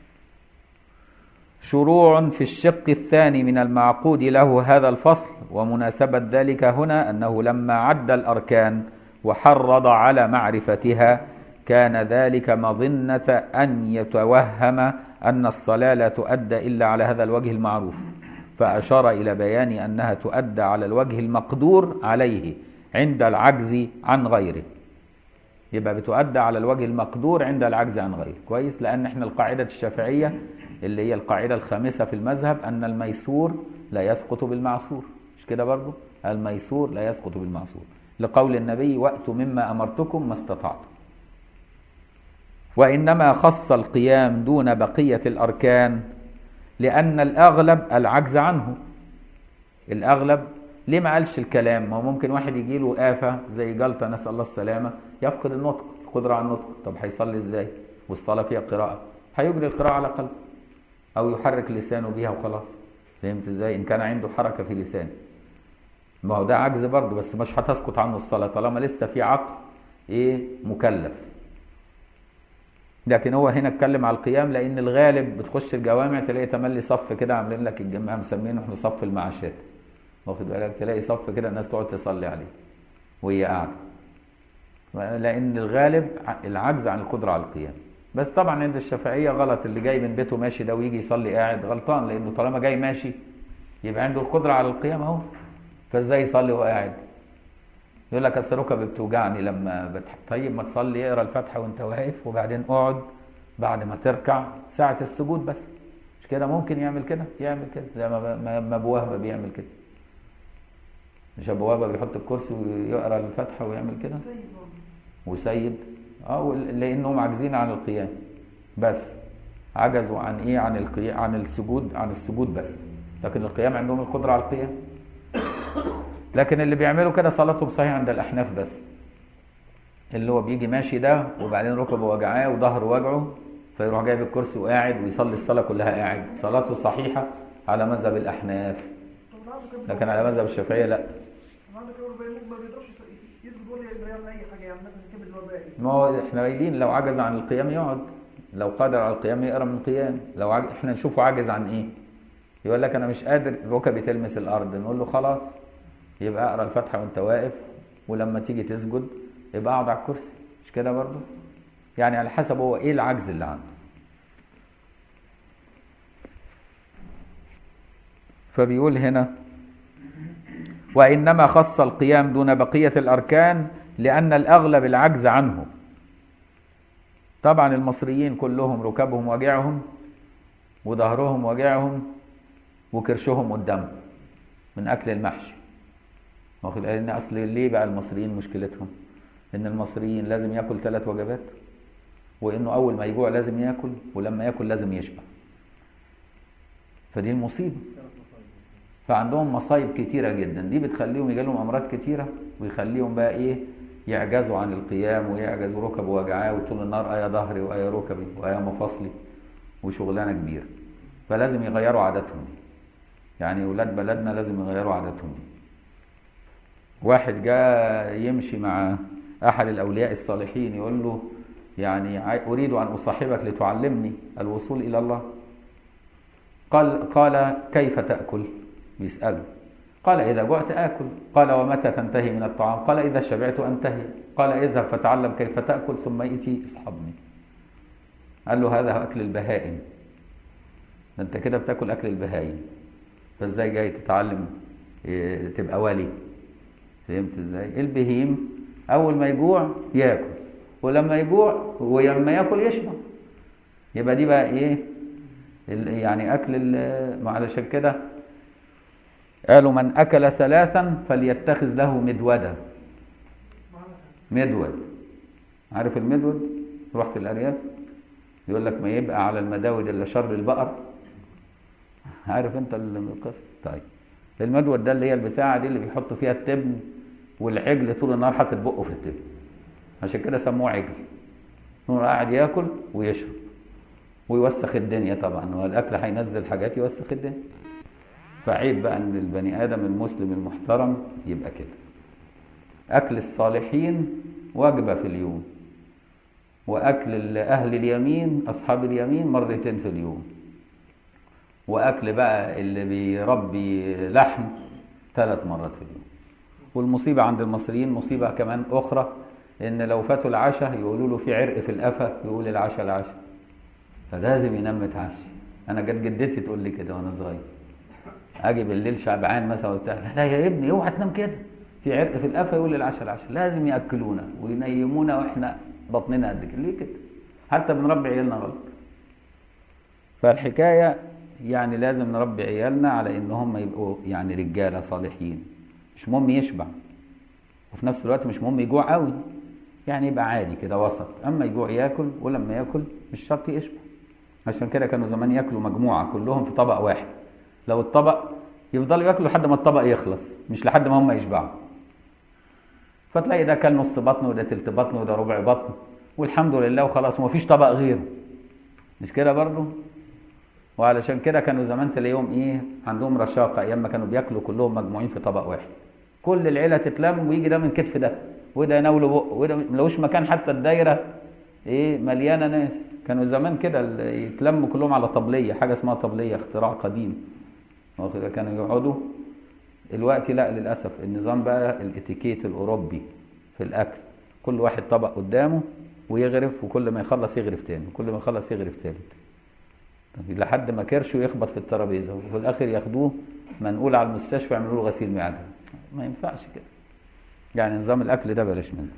شروع في الشق الثاني من المعقود له هذا الفصل ومناسبة ذلك هنا أنه لما عد الأركان وحرض على معرفتها كان ذلك مظنة أن يتوهم أن الصلاة لا تؤدى إلا على هذا الوجه المعروف فأشار إلى بيان أنها تؤدى على الوجه المقدور عليه عند العجز عن غيره يبقى بتؤدى على الوجه المقدور عند العجز عن غيره كويس لأن احنا القاعدة الشافعية اللي هي القاعدة الخامسة في المذهب أن الميسور لا يسقط بالمعصور مش كده برضه الميسور لا يسقط بالمعصور لقول النبي وأتوا مما أمرتكم ما استطعتم وإنما خص القيام دون بقية الأركان لأن الأغلب العجز عنه الأغلب ليه ما قالش الكلام ما هو ممكن واحد يجي له آفة زي جلطة نسأل الله السلامة يفقد النطق القدرة على النطق طب هيصلي ازاي والصلاة فيها قراءة هيجري القراءة على قلبه أو يحرك لسانه بيها وخلاص فهمت ازاي إن كان عنده حركة في لسانه ما هو ده عجز برضه بس مش هتسقط عنه الصلاة طالما لسه في عقل ايه مكلف لكن هو هنا اتكلم على القيام لان الغالب بتخش الجوامع تلاقي تملي صف كده عاملين لك الجماعه مسمينه احنا صف المعاشات واخد بالك تلاقي صف كده الناس تقعد تصلي عليه وهي قاعده لان الغالب العجز عن القدره على القيام بس طبعا عند الشافعيه غلط اللي جاي من بيته ماشي ده ويجي يصلي قاعد غلطان لانه طالما جاي ماشي يبقى عنده القدره على القيام اهو فازاي يصلي وهو قاعد يقول لك اصل ركبي بتوجعني لما بتح... طيب ما تصلي اقرا الفاتحه وانت واقف وبعدين اقعد بعد ما تركع ساعه السجود بس مش كده ممكن يعمل كده يعمل كده زي ما ما ابو وهبه بيعمل كده مش ابو وهبه بيحط الكرسي ويقرا الفاتحه ويعمل كده وسيد اه لانهم عاجزين عن القيام بس عجزوا عن ايه عن القيام عن السجود عن السجود بس لكن القيام عندهم القدره على القيام لكن اللي بيعملوا كده صلاتهم صحيحه عند الاحناف بس اللي هو بيجي ماشي ده وبعدين ركبه وجعاه وظهره وجعه فيروح جايب الكرسي وقاعد ويصلي الصلاه كلها قاعد صلاته صحيحه على مذهب الاحناف لكن على مذهب الشافعيه لا ما هو احنا قايلين لو عجز عن القيام يقعد لو قادر على القيام يقرا من القيام لو عجز احنا نشوفه عاجز عن ايه يقول لك انا مش قادر ركبي تلمس الارض نقول له خلاص يبقى اقرا الفاتحه وانت واقف ولما تيجي تسجد يبقى اقعد على الكرسي مش كده برضه يعني على حسب هو ايه العجز اللي عنده فبيقول هنا وانما خص القيام دون بقيه الاركان لان الاغلب العجز عنه طبعا المصريين كلهم ركبهم وجعهم وظهرهم وجعهم وكرشهم قدامهم من اكل المحشي واخد لان اصل ليه بقى المصريين مشكلتهم ان المصريين لازم ياكل ثلاث وجبات وانه اول ما يجوع لازم ياكل ولما ياكل لازم يشبع فدي المصيبه فعندهم مصايب كتيره جدا دي بتخليهم يجي لهم امراض كتيره ويخليهم بقى ايه يعجزوا عن القيام ويعجزوا ركب وجعاه وطول النهار ايا ظهري وايا ركبي وايا مفاصلي وشغلانه كبيره فلازم يغيروا عاداتهم يعني ولاد بلدنا لازم يغيروا عاداتهم دي واحد جاء يمشي مع احد الاولياء الصالحين يقول له يعني اريد ان اصاحبك لتعلمني الوصول الى الله قال قال كيف تاكل بيساله قال اذا جعت اكل قال ومتى تنتهي من الطعام قال اذا شبعت انتهي قال اذهب فتعلم كيف تاكل ثم ائتي اصحبني قال له هذا اكل البهائم ده انت كده بتاكل اكل البهائم فازاي جاي تتعلم إيه تبقى ولي فهمت ازاي البهيم اول ما يجوع ياكل ولما يجوع ولما ياكل يشبع يبقى دي بقى ايه يعني اكل علشان كده قالوا من اكل ثلاثا فليتخذ له مدودا مدود عارف المدود رحت الارياف يقول لك ما يبقى على المداود الا شر البقر عارف انت القصه طيب المدود ده اللي هي البتاعه دي اللي بيحطوا فيها التبن والعجل طول النهار حاطط بقه في التبن عشان كده سموه عجل هو قاعد ياكل ويشرب ويوسخ الدنيا طبعا هو الاكل هينزل حاجات يوسخ الدنيا فعيب بقى ان البني ادم المسلم المحترم يبقى كده اكل الصالحين وجبه في اليوم واكل اهل اليمين اصحاب اليمين مرتين في اليوم واكل بقى اللي بيربي لحم ثلاث مرات في اليوم والمصيبه عند المصريين مصيبه كمان اخرى ان لو فاتوا العشاء يقولوا له في عرق في القفا يقول العشاء العشاء فلازم ينام متعشي انا جت جدتي تقول لي كده وانا صغير اجي بالليل شبعان مثلا قلت لها لا يا ابني اوعى تنام كده في عرق في القفا يقول العشاء العشاء لازم ياكلونا وينيمونا واحنا بطننا قد كده ليه كده حتى بنربي عيالنا غلط فالحكايه يعني لازم نربي عيالنا على ان هم يبقوا يعني رجاله صالحين مش مهم يشبع وفي نفس الوقت مش مهم يجوع قوي يعني يبقى عادي كده وسط اما يجوع ياكل ولما ياكل مش شرط يشبع عشان كده كانوا زمان ياكلوا مجموعه كلهم في طبق واحد لو الطبق يفضلوا ياكلوا لحد ما الطبق يخلص مش لحد ما هم يشبعوا فتلاقي ده كل نص بطن وده تلت بطن وده ربع بطن والحمد لله وخلاص ومفيش طبق غيره مش كده برضه وعلشان كده كانوا زمان تلاقيهم ايه عندهم رشاقه ايام ما كانوا بياكلوا كلهم مجموعين في طبق واحد كل العيله تتلم ويجي ده من كتف ده وده يناوله بق وده ملوش مكان حتى الدايره ايه مليانه ناس كانوا زمان كده يتلموا كلهم على طبليه حاجه اسمها طبليه اختراع قديم كانوا يقعدوا دلوقتي لا للاسف النظام بقى الاتيكيت الاوروبي في الاكل كل واحد طبق قدامه ويغرف وكل ما يخلص يغرف تاني وكل ما يخلص يغرف تالت لحد ما كرشه يخبط في الترابيزه وفي الاخر ياخدوه منقول على المستشفى يعملوا له غسيل معده ما ينفعش كده يعني نظام الاكل ده بلاش منه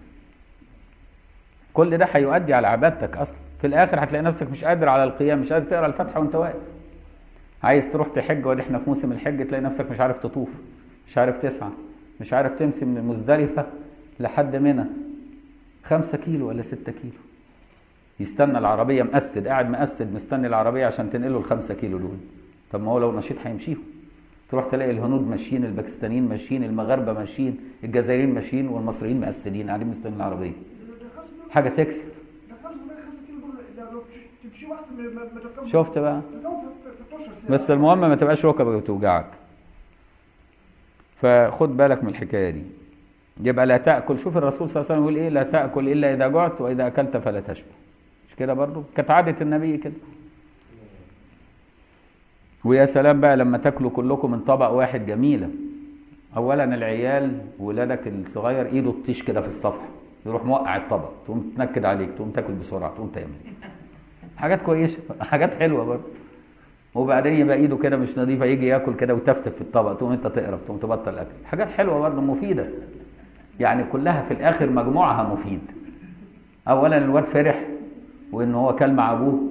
كل ده هيؤدي على عبادتك اصلا في الاخر هتلاقي نفسك مش قادر على القيام مش قادر تقرا الفاتحه وانت واقف عايز تروح تحج ودي احنا في موسم الحج تلاقي نفسك مش عارف تطوف مش عارف تسعى مش عارف تمشي من المزدلفه لحد منى خمسة كيلو ولا ستة كيلو يستنى العربية مقسد قاعد مقسد مستني العربية عشان تنقله الخمسة كيلو دول طب ما هو لو نشيط هيمشيهم تروح تلاقي الهنود ماشيين الباكستانيين ماشيين المغاربة ماشيين الجزائريين ماشيين والمصريين مقسدين قاعدين مستنيين العربية حاجة تكسب شفت بقى بس المهم ما تبقاش ركبك بتوجعك فخد بالك من الحكايه دي يبقى لا تاكل شوف الرسول صلى الله عليه وسلم يقول ايه لا تاكل الا اذا جعت واذا اكلت فلا تشبع مش كده برضو كانت عاده النبي كده ويا سلام بقى لما تاكلوا كلكم من طبق واحد جميله اولا العيال ولادك الصغير ايده تطيش كده في الصفحه يروح موقع الطبق تقوم تنكد عليك تقوم تاكل بسرعه تقوم تعمل حاجات كويسه حاجات حلوه برضه وبعدين يبقى ايده كده مش نظيفه يجي ياكل كده وتفتف في الطبق تقوم انت تقرف تقوم تبطل اكل حاجات حلوه برضه مفيده يعني كلها في الاخر مجموعها مفيد اولا الواد فرح وان هو كل مع ابوه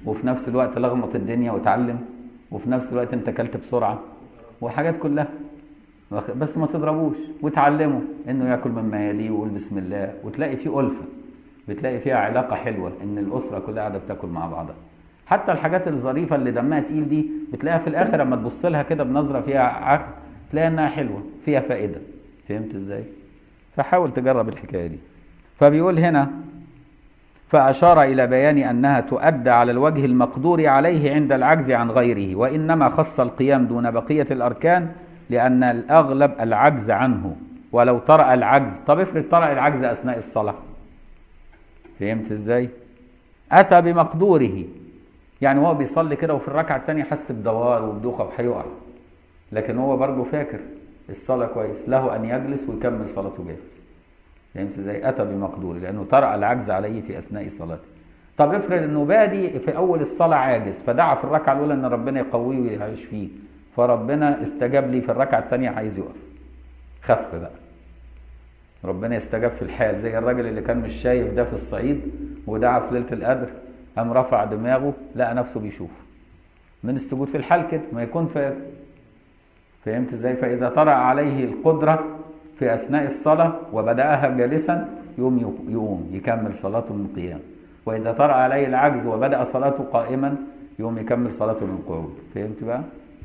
وفي نفس الوقت لغمط الدنيا وتعلم وفي نفس الوقت انت اكلت بسرعه وحاجات كلها واخ- بس ما تضربوش وتعلمه انه ياكل مما يليه ويقول بسم الله وتلاقي فيه الفه بتلاقي فيها علاقه حلوه ان الاسره كلها قاعده بتاكل مع بعضها حتى الحاجات الظريفه اللي دمها تقيل دي بتلاقيها في الاخر لما تبص لها كده بنظره فيها عقل تلاقي انها حلوه فيها فائده فهمت ازاي فحاول تجرب الحكايه دي فبيقول هنا فأشار إلى بيان أنها تؤدى على الوجه المقدور عليه عند العجز عن غيره وإنما خص القيام دون بقية الأركان لأن الأغلب العجز عنه ولو طرأ العجز طب افرض طرأ العجز أثناء الصلاة فهمت إزاي أتى بمقدوره يعني هو بيصلي كده وفي الركعة الثانية حس بدوار وبدوخة وهيقع لكن هو برضه فاكر الصلاة كويس له أن يجلس ويكمل صلاته جالس فهمت ازاي؟ اتى بمقدور لانه طرأ العجز عليه في اثناء صلاته. طب افرض انه بادي في اول الصلاه عاجز فدعا في الركعه الاولى ان ربنا يقويه ويشفيه فربنا استجاب لي في الركعه الثانيه عايز يقف. خف بقى. ربنا يستجاب في الحال زي الراجل اللي كان مش شايف ده في الصعيد ودعا في ليله القدر قام رفع دماغه لقى نفسه بيشوف. من السجود في الحال كده ما يكون فاكر. فهمت ازاي؟ فاذا طرأ عليه القدره في اثناء الصلاه وبداها جالسا يقوم يقوم يكمل صلاته من قيام واذا طرأ عليه العجز وبدا صلاته قائما يقوم يكمل صلاته من قعود فهمت بقى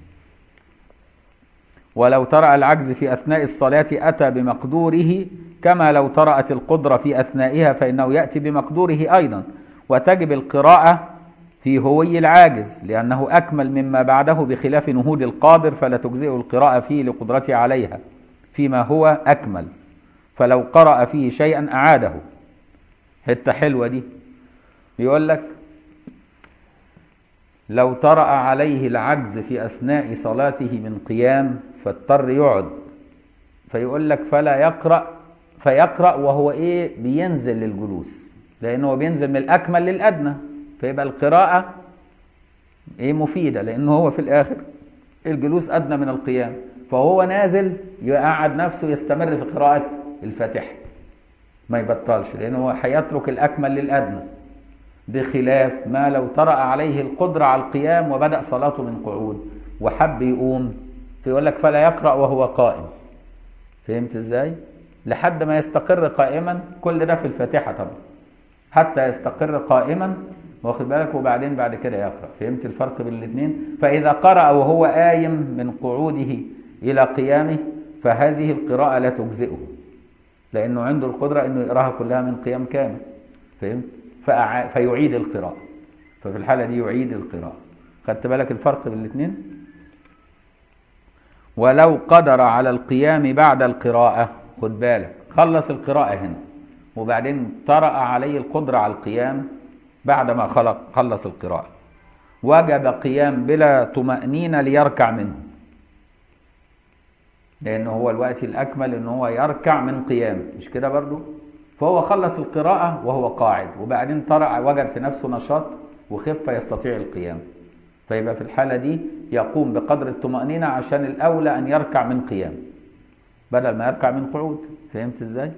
ولو طرأ العجز في اثناء الصلاه اتى بمقدوره كما لو طرأت القدره في اثنائها فانه ياتي بمقدوره ايضا وتجب القراءه في هوي العاجز لانه اكمل مما بعده بخلاف نهوض القادر فلا تجزئه القراءه فيه لقدرته عليها فيما هو أكمل فلو قرأ فيه شيئا أعاده حتة حلوة دي بيقول لك لو طرأ عليه العجز في أثناء صلاته من قيام فاضطر يقعد فيقول لك فلا يقرأ فيقرأ وهو إيه بينزل للجلوس لأنه هو بينزل من الأكمل للأدنى فيبقى القراءة إيه مفيدة لأنه هو في الآخر الجلوس أدنى من القيام فهو نازل يقعد نفسه يستمر في قراءة الفاتحة ما يبطلش لأنه هو هيترك الأكمل للأدنى بخلاف ما لو طرأ عليه القدرة على القيام وبدأ صلاته من قعود وحب يقوم فيقول لك فلا يقرأ وهو قائم فهمت ازاي؟ لحد ما يستقر قائما كل ده في الفاتحة طبعا حتى يستقر قائما واخد بالك وبعدين بعد كده يقرأ فهمت الفرق بين الاثنين فإذا قرأ وهو قايم من قعوده إلى قيامه فهذه القراءة لا تجزئه لأنه عنده القدرة أنه يقراها كلها من قيام كامل فهمت فأع... فيعيد القراءة ففي الحالة دي يعيد القراءة خدت بالك الفرق بين الاثنين ولو قدر على القيام بعد القراءة خد بالك خلص القراءة هنا وبعدين طرأ عليه القدرة على القيام بعدما خلق خلص القراءة وجب قيام بلا طمأنينة ليركع منه لأنه هو الوقت الأكمل إن هو يركع من قيام مش كده برضو فهو خلص القراءة وهو قاعد وبعدين طرأ وجد في نفسه نشاط وخف يستطيع القيام فيبقى في الحالة دي يقوم بقدر الطمأنينة عشان الأولى أن يركع من قيام بدل ما يركع من قعود فهمت إزاي؟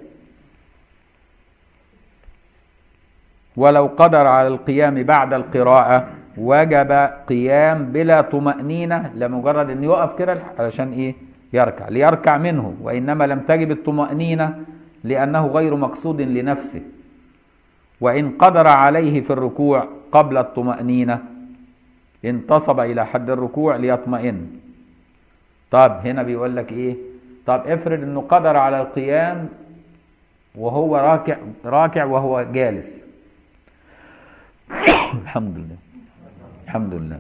ولو قدر على القيام بعد القراءة وجب قيام بلا طمأنينة لمجرد أن يقف كده علشان إيه؟ يركع ليركع منه وإنما لم تجب الطمأنينة لأنه غير مقصود لنفسه وإن قدر عليه في الركوع قبل الطمأنينة انتصب إلى حد الركوع ليطمئن طب هنا بيقول لك إيه طب افرض أنه قدر على القيام وهو راكع راكع وهو جالس الحمد لله الحمد لله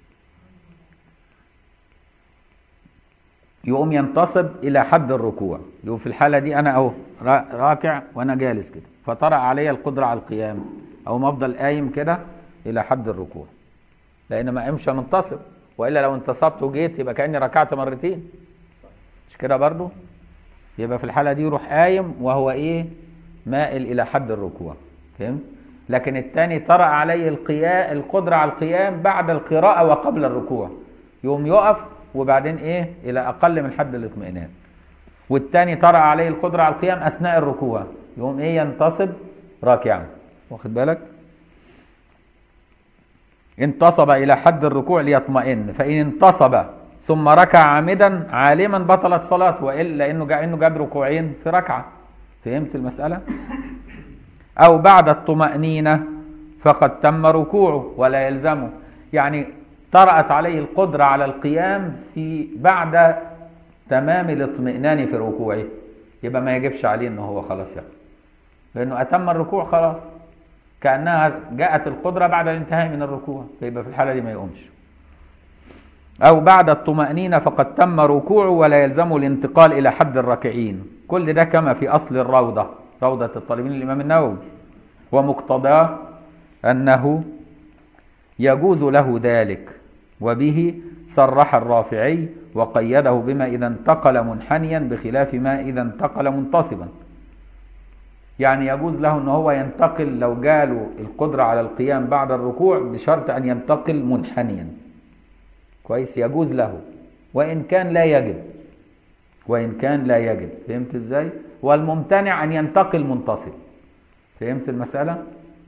يقوم ينتصب الى حد الركوع يقوم في الحاله دي انا اهو راكع وانا جالس كده فطرأ علي القدره على القيام او ما افضل قايم كده الى حد الركوع لان ما قامش منتصب والا لو انتصبت وجيت يبقى كاني ركعت مرتين مش كده برضو يبقى في الحاله دي يروح قايم وهو ايه مائل الى حد الركوع فهمت لكن الثاني طرأ عليه القيام القدرة على القيام بعد القراءة وقبل الركوع يقوم يقف وبعدين ايه الى اقل من حد الاطمئنان والثاني طرأ عليه القدرة على القيام اثناء الركوع يقوم ايه ينتصب راكعا واخد بالك انتصب إلى حد الركوع ليطمئن فإن انتصب ثم ركع عامدا عالما بطلت صلاته وإلا لأنه جا إنه جاب ركوعين في ركعة فهمت المسألة؟ أو بعد الطمأنينة فقد تم ركوعه ولا يلزمه يعني طرأت عليه القدرة على القيام في بعد تمام الاطمئنان في ركوعه يبقى ما يجبش عليه انه هو خلاص يقف لانه اتم الركوع خلاص كانها جاءت القدره بعد الانتهاء من الركوع فيبقى في الحاله دي ما يقومش او بعد الطمانينه فقد تم ركوعه ولا يلزمه الانتقال الى حد الراكعين كل ده كما في اصل الروضه روضه الطالبين الامام النووي ومقتضاه انه يجوز له ذلك وبه صرح الرافعي وقيده بما إذا انتقل منحنيا بخلاف ما إذا انتقل منتصبا يعني يجوز له أن هو ينتقل لو جاله القدرة على القيام بعد الركوع بشرط أن ينتقل منحنيا كويس يجوز له وإن كان لا يجب وإن كان لا يجب فهمت إزاي والممتنع أن ينتقل منتصب فهمت المسألة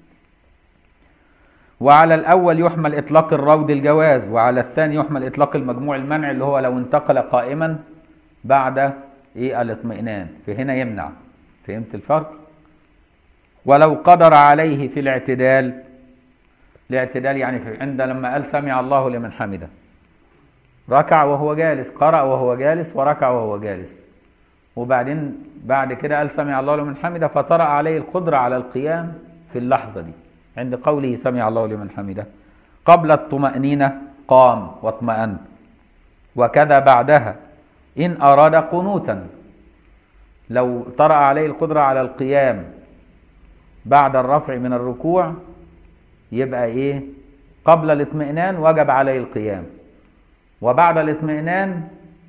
وعلى الأول يحمل إطلاق الروض الجواز وعلى الثاني يحمل إطلاق المجموع المنع اللي هو لو انتقل قائما بعد إيه الاطمئنان فهنا يمنع فهمت الفرق ولو قدر عليه في الاعتدال الاعتدال يعني في عند لما قال سمع الله لمن حمده ركع وهو جالس قرأ وهو جالس وركع وهو جالس وبعدين بعد كده قال سمع الله لمن حمده فطرأ عليه القدرة على القيام في اللحظة دي عند قوله سمع الله لمن حمده قبل الطمأنينة قام واطمأن وكذا بعدها إن أراد قنوتا لو طرأ عليه القدرة على القيام بعد الرفع من الركوع يبقى إيه قبل الاطمئنان وجب عليه القيام وبعد الاطمئنان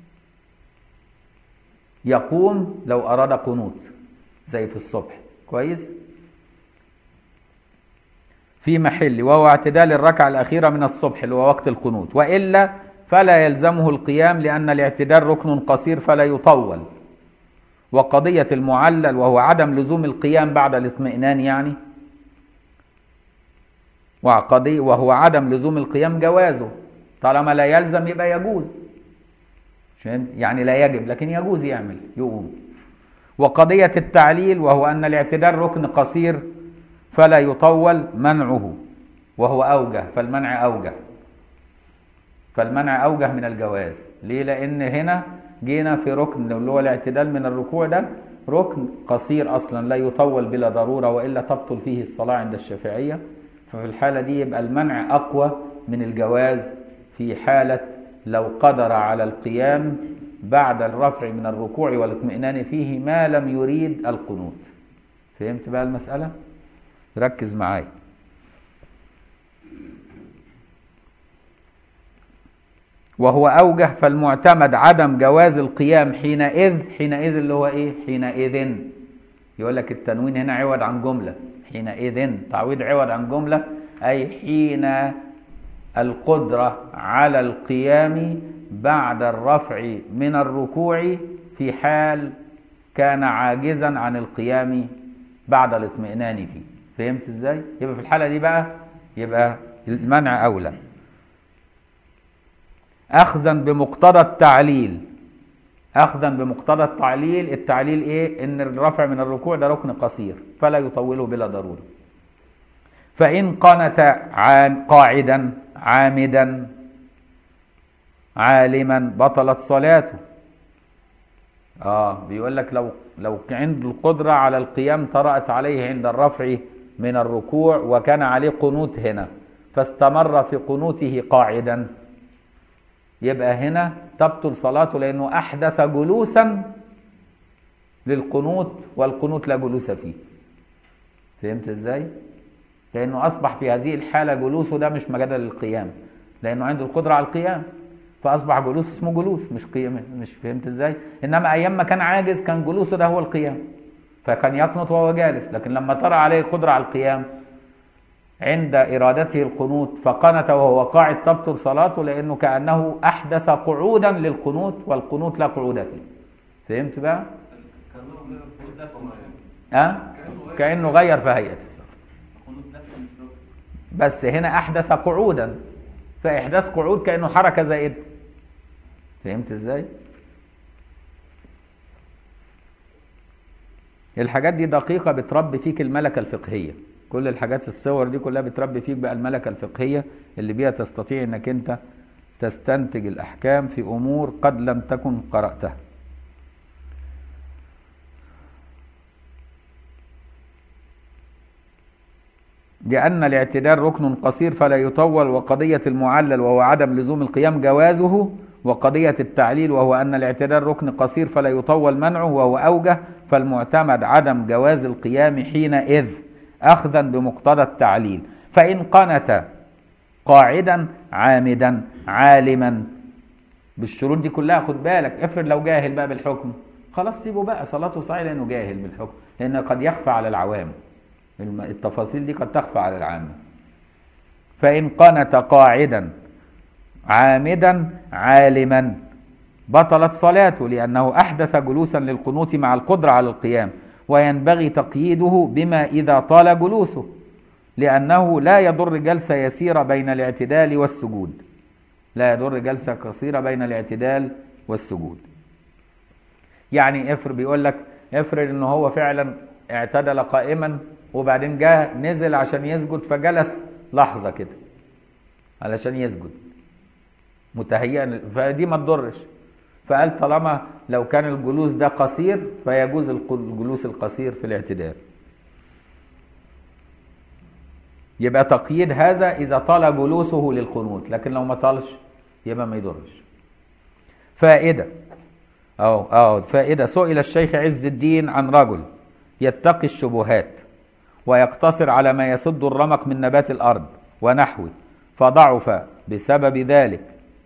يقوم لو أراد قنوت زي في الصبح كويس في محل وهو اعتدال الركعة الأخيرة من الصبح اللي هو وقت القنوت وإلا فلا يلزمه القيام لأن الاعتدال ركن قصير فلا يطول وقضية المعلل وهو عدم لزوم القيام بعد الاطمئنان يعني وقضية وهو عدم لزوم القيام جوازه طالما لا يلزم يبقى يجوز يعني لا يجب لكن يجوز يعمل يقوم وقضية التعليل وهو أن الاعتدال ركن قصير فلا يطول منعه وهو أوجه فالمنع أوجه فالمنع أوجه من الجواز ليه لأن هنا جينا في ركن اللي هو الاعتدال من الركوع ده ركن قصير أصلا لا يطول بلا ضرورة وإلا تبطل فيه الصلاة عند الشافعية ففي الحالة دي يبقى المنع أقوى من الجواز في حالة لو قدر على القيام بعد الرفع من الركوع والاطمئنان فيه ما لم يريد القنوت فهمت بقى المسألة؟ ركز معايا وهو أوجه فالمعتمد عدم جواز القيام حينئذ حينئذ اللي هو إيه حينئذ يقول لك التنوين هنا عوض عن جملة حينئذ تعويض عوض عن جملة أي حين القدرة على القيام بعد الرفع من الركوع في حال كان عاجزا عن القيام بعد الاطمئنان فيه فهمت ازاي يبقى في الحالة دي بقى يبقى المنع أولى أخذا بمقتضى التعليل أخذا بمقتضى التعليل التعليل إيه إن الرفع من الركوع ده ركن قصير فلا يطوله بلا ضرورة فإن قنت عام قاعدا عامدا عالما بطلت صلاته اه بيقول لك لو لو عنده القدرة على القيام طرأت عليه عند الرفع من الركوع وكان عليه قنوت هنا فاستمر في قنوته قاعدا يبقى هنا تبطل صلاته لأنه أحدث جلوسا للقنوت والقنوت لا جلوس فيه فهمت ازاي؟ لأنه أصبح في هذه الحالة جلوسه ده مش مجال للقيام لأنه عنده القدرة على القيام فأصبح جلوس اسمه جلوس مش قيام مش فهمت ازاي؟ إنما أيام ما كان عاجز كان جلوسه ده هو القيام فكان يقنط وهو جالس لكن لما طرأ عليه القدرة على القيام عند إرادته القنوت فقنت وهو قاعد تبطل صلاته لأنه كأنه أحدث قعودا للقنوت والقنوت لا قعود فيه فهمت بقى؟ أه؟ كأنه غير في هيئة الصلاة بس هنا احدث قعودا فاحداث قعود كانه حركه زائده فهمت ازاي الحاجات دي دقيقه بتربي فيك الملكه الفقهيه كل الحاجات الصور دي كلها بتربي فيك بقى الملكه الفقهيه اللي بيها تستطيع انك انت تستنتج الاحكام في امور قد لم تكن قراتها لأن الاعتدال ركن قصير فلا يطول وقضية المعلل وهو عدم لزوم القيام جوازه وقضية التعليل وهو أن الاعتدال ركن قصير فلا يطول منعه وهو أوجه فالمعتمد عدم جواز القيام حينئذ أخذا بمقتضى التعليل فإن قنت قاعدا عامدا عالما بالشروط دي كلها خد بالك افرض لو جاهل بقى بالحكم خلاص سيبه بقى صلاته صحيحه لانه جاهل بالحكم لان قد يخفى على العوام التفاصيل دي قد تخفى على العامة فإن قنت قاعدا عامدا عالما بطلت صلاته لأنه أحدث جلوسا للقنوت مع القدرة على القيام وينبغي تقييده بما إذا طال جلوسه لأنه لا يضر جلسة يسيرة بين الاعتدال والسجود لا يضر جلسة قصيرة بين الاعتدال والسجود يعني افرض بيقول لك افرض ان هو فعلا اعتدل قائما وبعدين جاء نزل عشان يسجد فجلس لحظه كده علشان يسجد متهيئا فدي ما تضرش فقال طالما لو كان الجلوس ده قصير فيجوز الجلوس القصير في الاعتدال يبقى تقييد هذا اذا طال جلوسه للقنوت لكن لو ما طالش يبقى ما يضرش فائده أو أو فائدة سئل الشيخ عز الدين عن رجل يتقي الشبهات ويقتصر على ما يسد الرمق من نبات الأرض ونحوه فضعف بسبب ذلك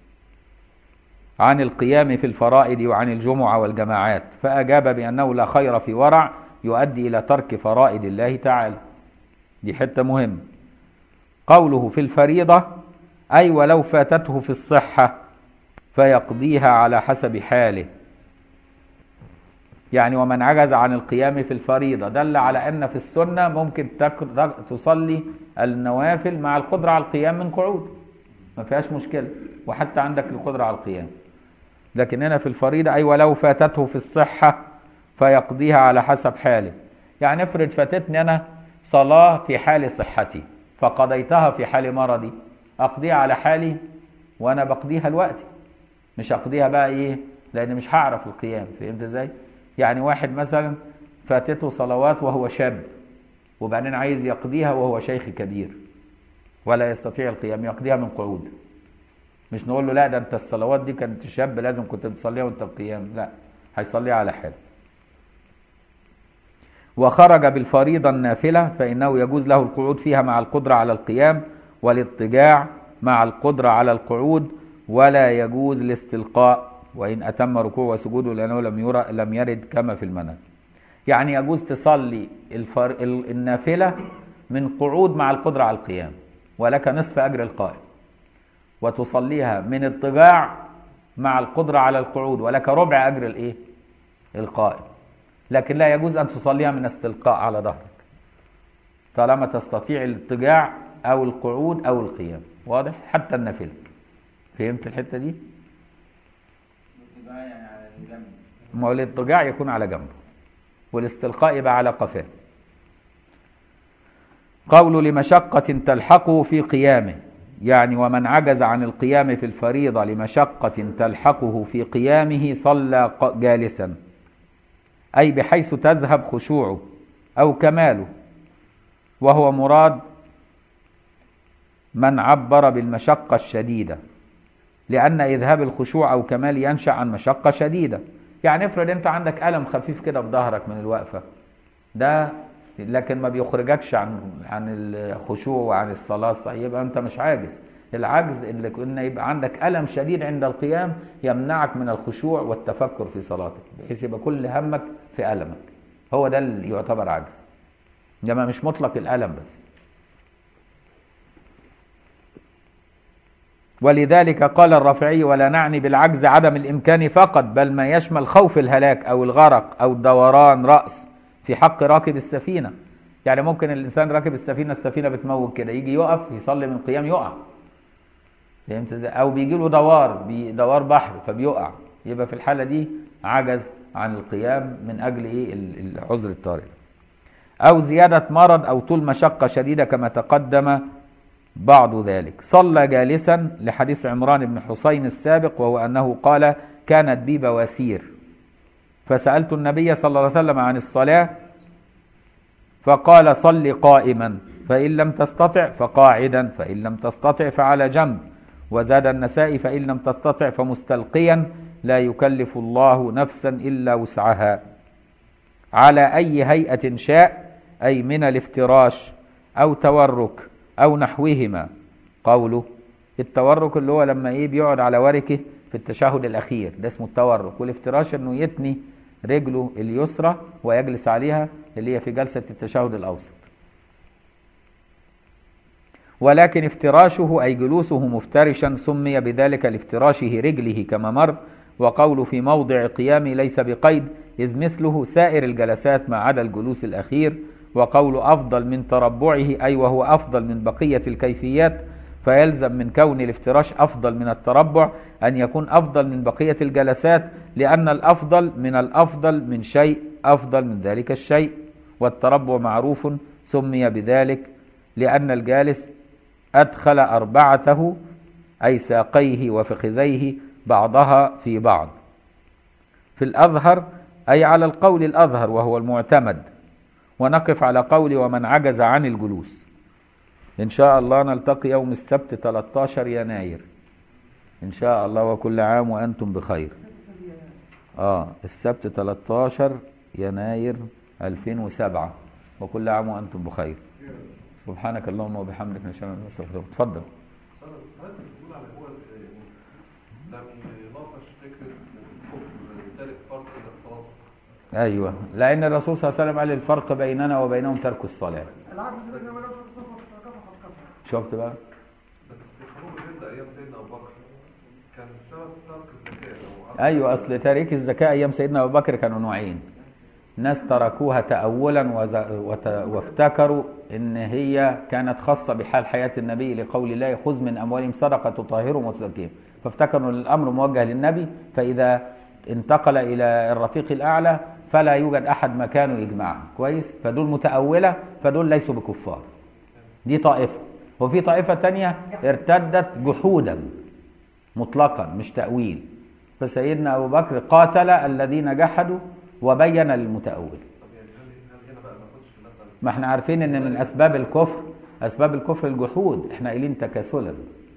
عن القيام في الفرائض وعن الجمعة والجماعات فأجاب بأنه لا خير في ورع يؤدي إلى ترك فرائض الله تعالى دي حتة مهمة قوله في الفريضة أي ولو فاتته في الصحة فيقضيها على حسب حاله يعني ومن عجز عن القيام في الفريضة دل على أن في السنة ممكن تصلي النوافل مع القدرة على القيام من قعود ما فيهاش مشكلة وحتى عندك القدرة على القيام لكن هنا في الفريضة أي ولو فاتته في الصحة فيقضيها على حسب حاله يعني افرض فاتتني أنا صلاة في حال صحتي فقضيتها في حال مرضي أقضيها على حالي وأنا بقضيها الوقت مش أقضيها بقى إيه لأن مش هعرف القيام فهمت إزاي؟ يعني واحد مثلا فاتته صلوات وهو شاب وبعدين عايز يقضيها وهو شيخ كبير ولا يستطيع القيام يقضيها من قعود مش نقول له لا ده انت الصلوات دي كنت شاب لازم كنت تصليها وانت القيام لا هيصليها على حال وخرج بالفريضة النافلة فإنه يجوز له القعود فيها مع القدرة على القيام والاضطجاع مع القدرة على القعود ولا يجوز الاستلقاء وإن أتم ركوع وسجوده لأنه لم يرى لم يرد كما في المنام يعني يجوز تصلي الفر... النافلة من قعود مع القدرة على القيام ولك نصف أجر القائم وتصليها من اضطجاع مع القدرة على القعود ولك ربع أجر الإيه؟ القائم لكن لا يجوز أن تصليها من استلقاء على ظهرك طالما تستطيع الاضطجاع أو القعود أو القيام واضح حتى النافلة فهمت الحتة دي؟ ما هو الاضطجاع يكون على جنبه والاستلقاء يبقى على قفاه قول لمشقة تلحقه في قيامه يعني ومن عجز عن القيام في الفريضة لمشقة تلحقه في قيامه صلى جالسا أي بحيث تذهب خشوعه أو كماله وهو مراد من عبر بالمشقة الشديدة لأن إذهاب الخشوع أو كمال ينشأ عن مشقة شديدة يعني افرض أنت عندك ألم خفيف كده في ظهرك من الوقفة ده لكن ما بيخرجكش عن عن الخشوع وعن الصلاة صحيح يبقى أنت مش عاجز العجز اللي كنا يبقى عندك ألم شديد عند القيام يمنعك من الخشوع والتفكر في صلاتك بحيث يبقى كل همك في ألمك هو ده اللي يعتبر عجز انما مش مطلق الألم بس ولذلك قال الرافعي ولا نعني بالعجز عدم الإمكان فقط بل ما يشمل خوف الهلاك أو الغرق أو دوران رأس في حق راكب السفينة يعني ممكن الانسان راكب السفينه السفينه بتموج كده يجي يقف يصلي من القيام يقع فهمت ازاي او بيجي له دوار بي- دوار بحر فبيقع يبقى في الحاله دي عجز عن القيام من اجل ايه ال- العذر الطارئ او زياده مرض او طول مشقه شديده كما تقدم بعض ذلك صلى جالسا لحديث عمران بن حسين السابق وهو انه قال كانت بي بواسير فسالت النبي صلى الله عليه وسلم عن الصلاه فقال صل قائما فإن لم تستطع فقاعدا فإن لم تستطع فعلى جنب وزاد النسائي فإن لم تستطع فمستلقيا لا يكلف الله نفسا إلا وسعها على أي هيئة شاء أي من الافتراش أو تورك أو نحوهما قوله التورك اللي هو لما إيه بيقعد على وركه في التشهد الأخير ده اسمه التورك والافتراش إنه يتني رجله اليسرى ويجلس عليها اللي هي في جلسة التشهد الأوسط ولكن افتراشه أي جلوسه مفترشا سمي بذلك لافتراشه رجله كما مر وقول في موضع قيامي ليس بقيد إذ مثله سائر الجلسات ما عدا الجلوس الأخير وقول أفضل من تربعه أي وهو أفضل من بقية الكيفيات فيلزم من كون الافتراش أفضل من التربع أن يكون أفضل من بقية الجلسات لأن الأفضل من الأفضل من شيء أفضل من ذلك الشيء والتربع معروف سمي بذلك لأن الجالس أدخل أربعته أي ساقيه وفخذيه بعضها في بعض في الأظهر أي على القول الأظهر وهو المعتمد ونقف على قول ومن عجز عن الجلوس إن شاء الله نلتقي يوم السبت 13 يناير إن شاء الله وكل عام وأنتم بخير آه السبت 13 يناير 2007 وكل عام وأنتم بخير سبحانك اللهم وبحمدك نشهد أن لا إله إلا أنت نستغفرك اتفضل هل بتقول على هو لم يناقش فكرة الكفر تارك فرق إلى الصلاة أيوه لأن الرسول صلى الله عليه وسلم قال الفرق بيننا وبينهم ترك الصلاة العبد الذي ولو تصرف فكفر فكفر شفت بقى بس في خروج الردة أيام سيدنا أبو بكر كان السبب ترك الزكاة أو عدم ايوه اصل تاريخ الزكاه ايام سيدنا ابو بكر كانوا نوعين ناس تركوها تاولا وز- وت- وافتكروا ان هي كانت خاصه بحال حياه النبي لقول الله خذ من اموالهم صدقه تطهرهم وتزكيهم فافتكروا ان الامر موجه للنبي فاذا انتقل الى الرفيق الاعلى فلا يوجد احد مكانه يجمعهم كويس فدول متاوله فدول ليسوا بكفار دي طائفه وفي طائفه تانية ارتدت جحودا مطلقا مش تأويل فسيدنا أبو بكر قاتل الذين جحدوا وبين للمتأول طب يعني هل هل هنا بقى ما ناخدش مثلا ما احنا عارفين ان من اسباب الكفر اسباب الكفر الجحود احنا قايلين تكاسلا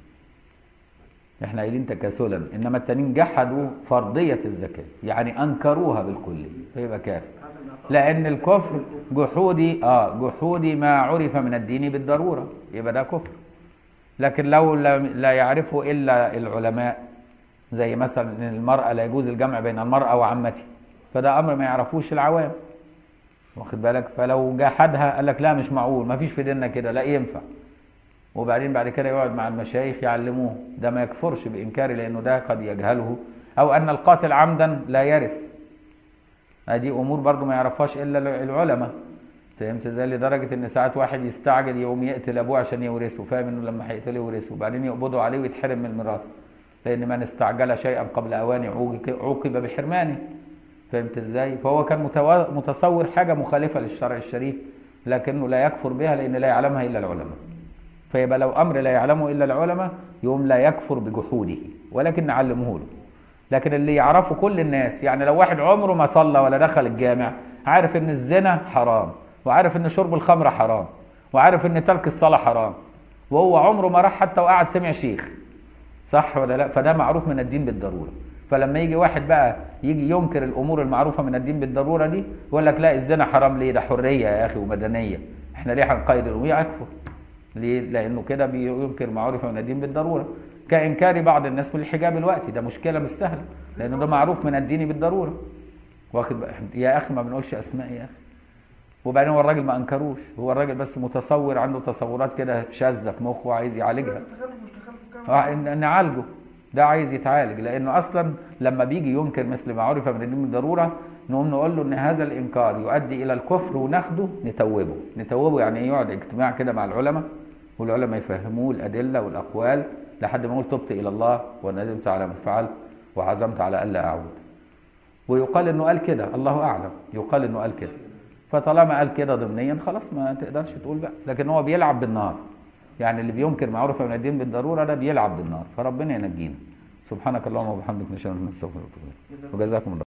احنا قايلين تكاسلا انما التانيين جحدوا فرضية الزكاة يعني انكروها بالكلية فيبقى كافر لان الكفر جحودي اه جحودي ما عرف من الدين بالضرورة يبقى ده كفر لكن لو لم- لا يعرفه الا العلماء زي مثلا ان المرأة لا يجوز الجمع بين المرأة وعمتها فده امر ما يعرفوش العوام واخد بالك فلو جحدها قال لك لا مش معقول ما فيش في ديننا كده لا ينفع وبعدين بعد كده يقعد مع المشايخ يعلموه ده ما يكفرش بإنكاره لأنه ده قد يجهله أو أن القاتل عمدا لا يرث هذه أمور برضو ما يعرفهاش إلا العلماء فهمت ازاي لدرجة إن ساعات واحد يستعجل يقوم يقتل أبوه عشان يورثه فاهم إنه لما هيقتله يورثه وبعدين يقبضوا عليه ويتحرم من الميراث لأن من استعجل شيئا قبل أوانه عوق- عوقب بحرمانه فهمت ازاي؟ فهو كان متوا- متصور حاجة مخالفة للشرع الشريف لكنه لا يكفر بها لأن لا يعلمها إلا العلماء فيبقى لو امر لا يعلمه الا العلماء يوم لا يكفر بجحوده ولكن نعلمه له لكن اللي يعرفه كل الناس يعني لو واحد عمره ما صلى ولا دخل الجامع عارف ان الزنا حرام وعارف ان شرب الخمر حرام وعارف ان ترك الصلاه حرام وهو عمره ما راح حتى وقعد سمع شيخ صح ولا لا فده معروف من الدين بالضروره فلما يجي واحد بقى يجي ينكر الامور المعروفه من الدين بالضروره دي يقول لك لا الزنا حرام ليه ده حريه يا اخي ومدنيه احنا ليه هنقيد الامور يكفر ليه؟ لأنه كده بينكر ما عرف من الدين بالضرورة كإنكار بعض الناس من الحجاب الوقتي ده مشكلة مش سهلة لأنه ده معروف من الدين بالضرورة واخد بقى يا أخي ما بنقولش أسماء يا أخي وبعدين هو الراجل ما أنكروش هو الراجل بس متصور عنده تصورات كده شاذة في مخه وعايز يعالجها تخلف مش تخلف كام آه، إن- نعالجه ده عايز يتعالج لانه اصلا لما بيجي ينكر مثل ما عرف من الدين بالضروره نقوم نقول له ان هذا الانكار يؤدي الى الكفر وناخده نتوبه نتوبه يعني ايه يقعد اجتماع كده مع العلماء والعلماء يفهموه الادله والاقوال لحد ما يقول تبت الى الله وندمت على ما فعلت وعزمت على الا اعود ويقال انه قال كده الله اعلم يقال انه قال كده فطالما قال كده ضمنيا خلاص ما تقدرش تقول بقى لكن هو بيلعب بالنار يعني اللي بينكر ما عرف من الدين بالضروره ده بيلعب بالنار فربنا ينجينا سبحانك اللهم وبحمدك نشهد ان لا اله الا انت نستغفرك ونتوب إليك. وجزاكم الله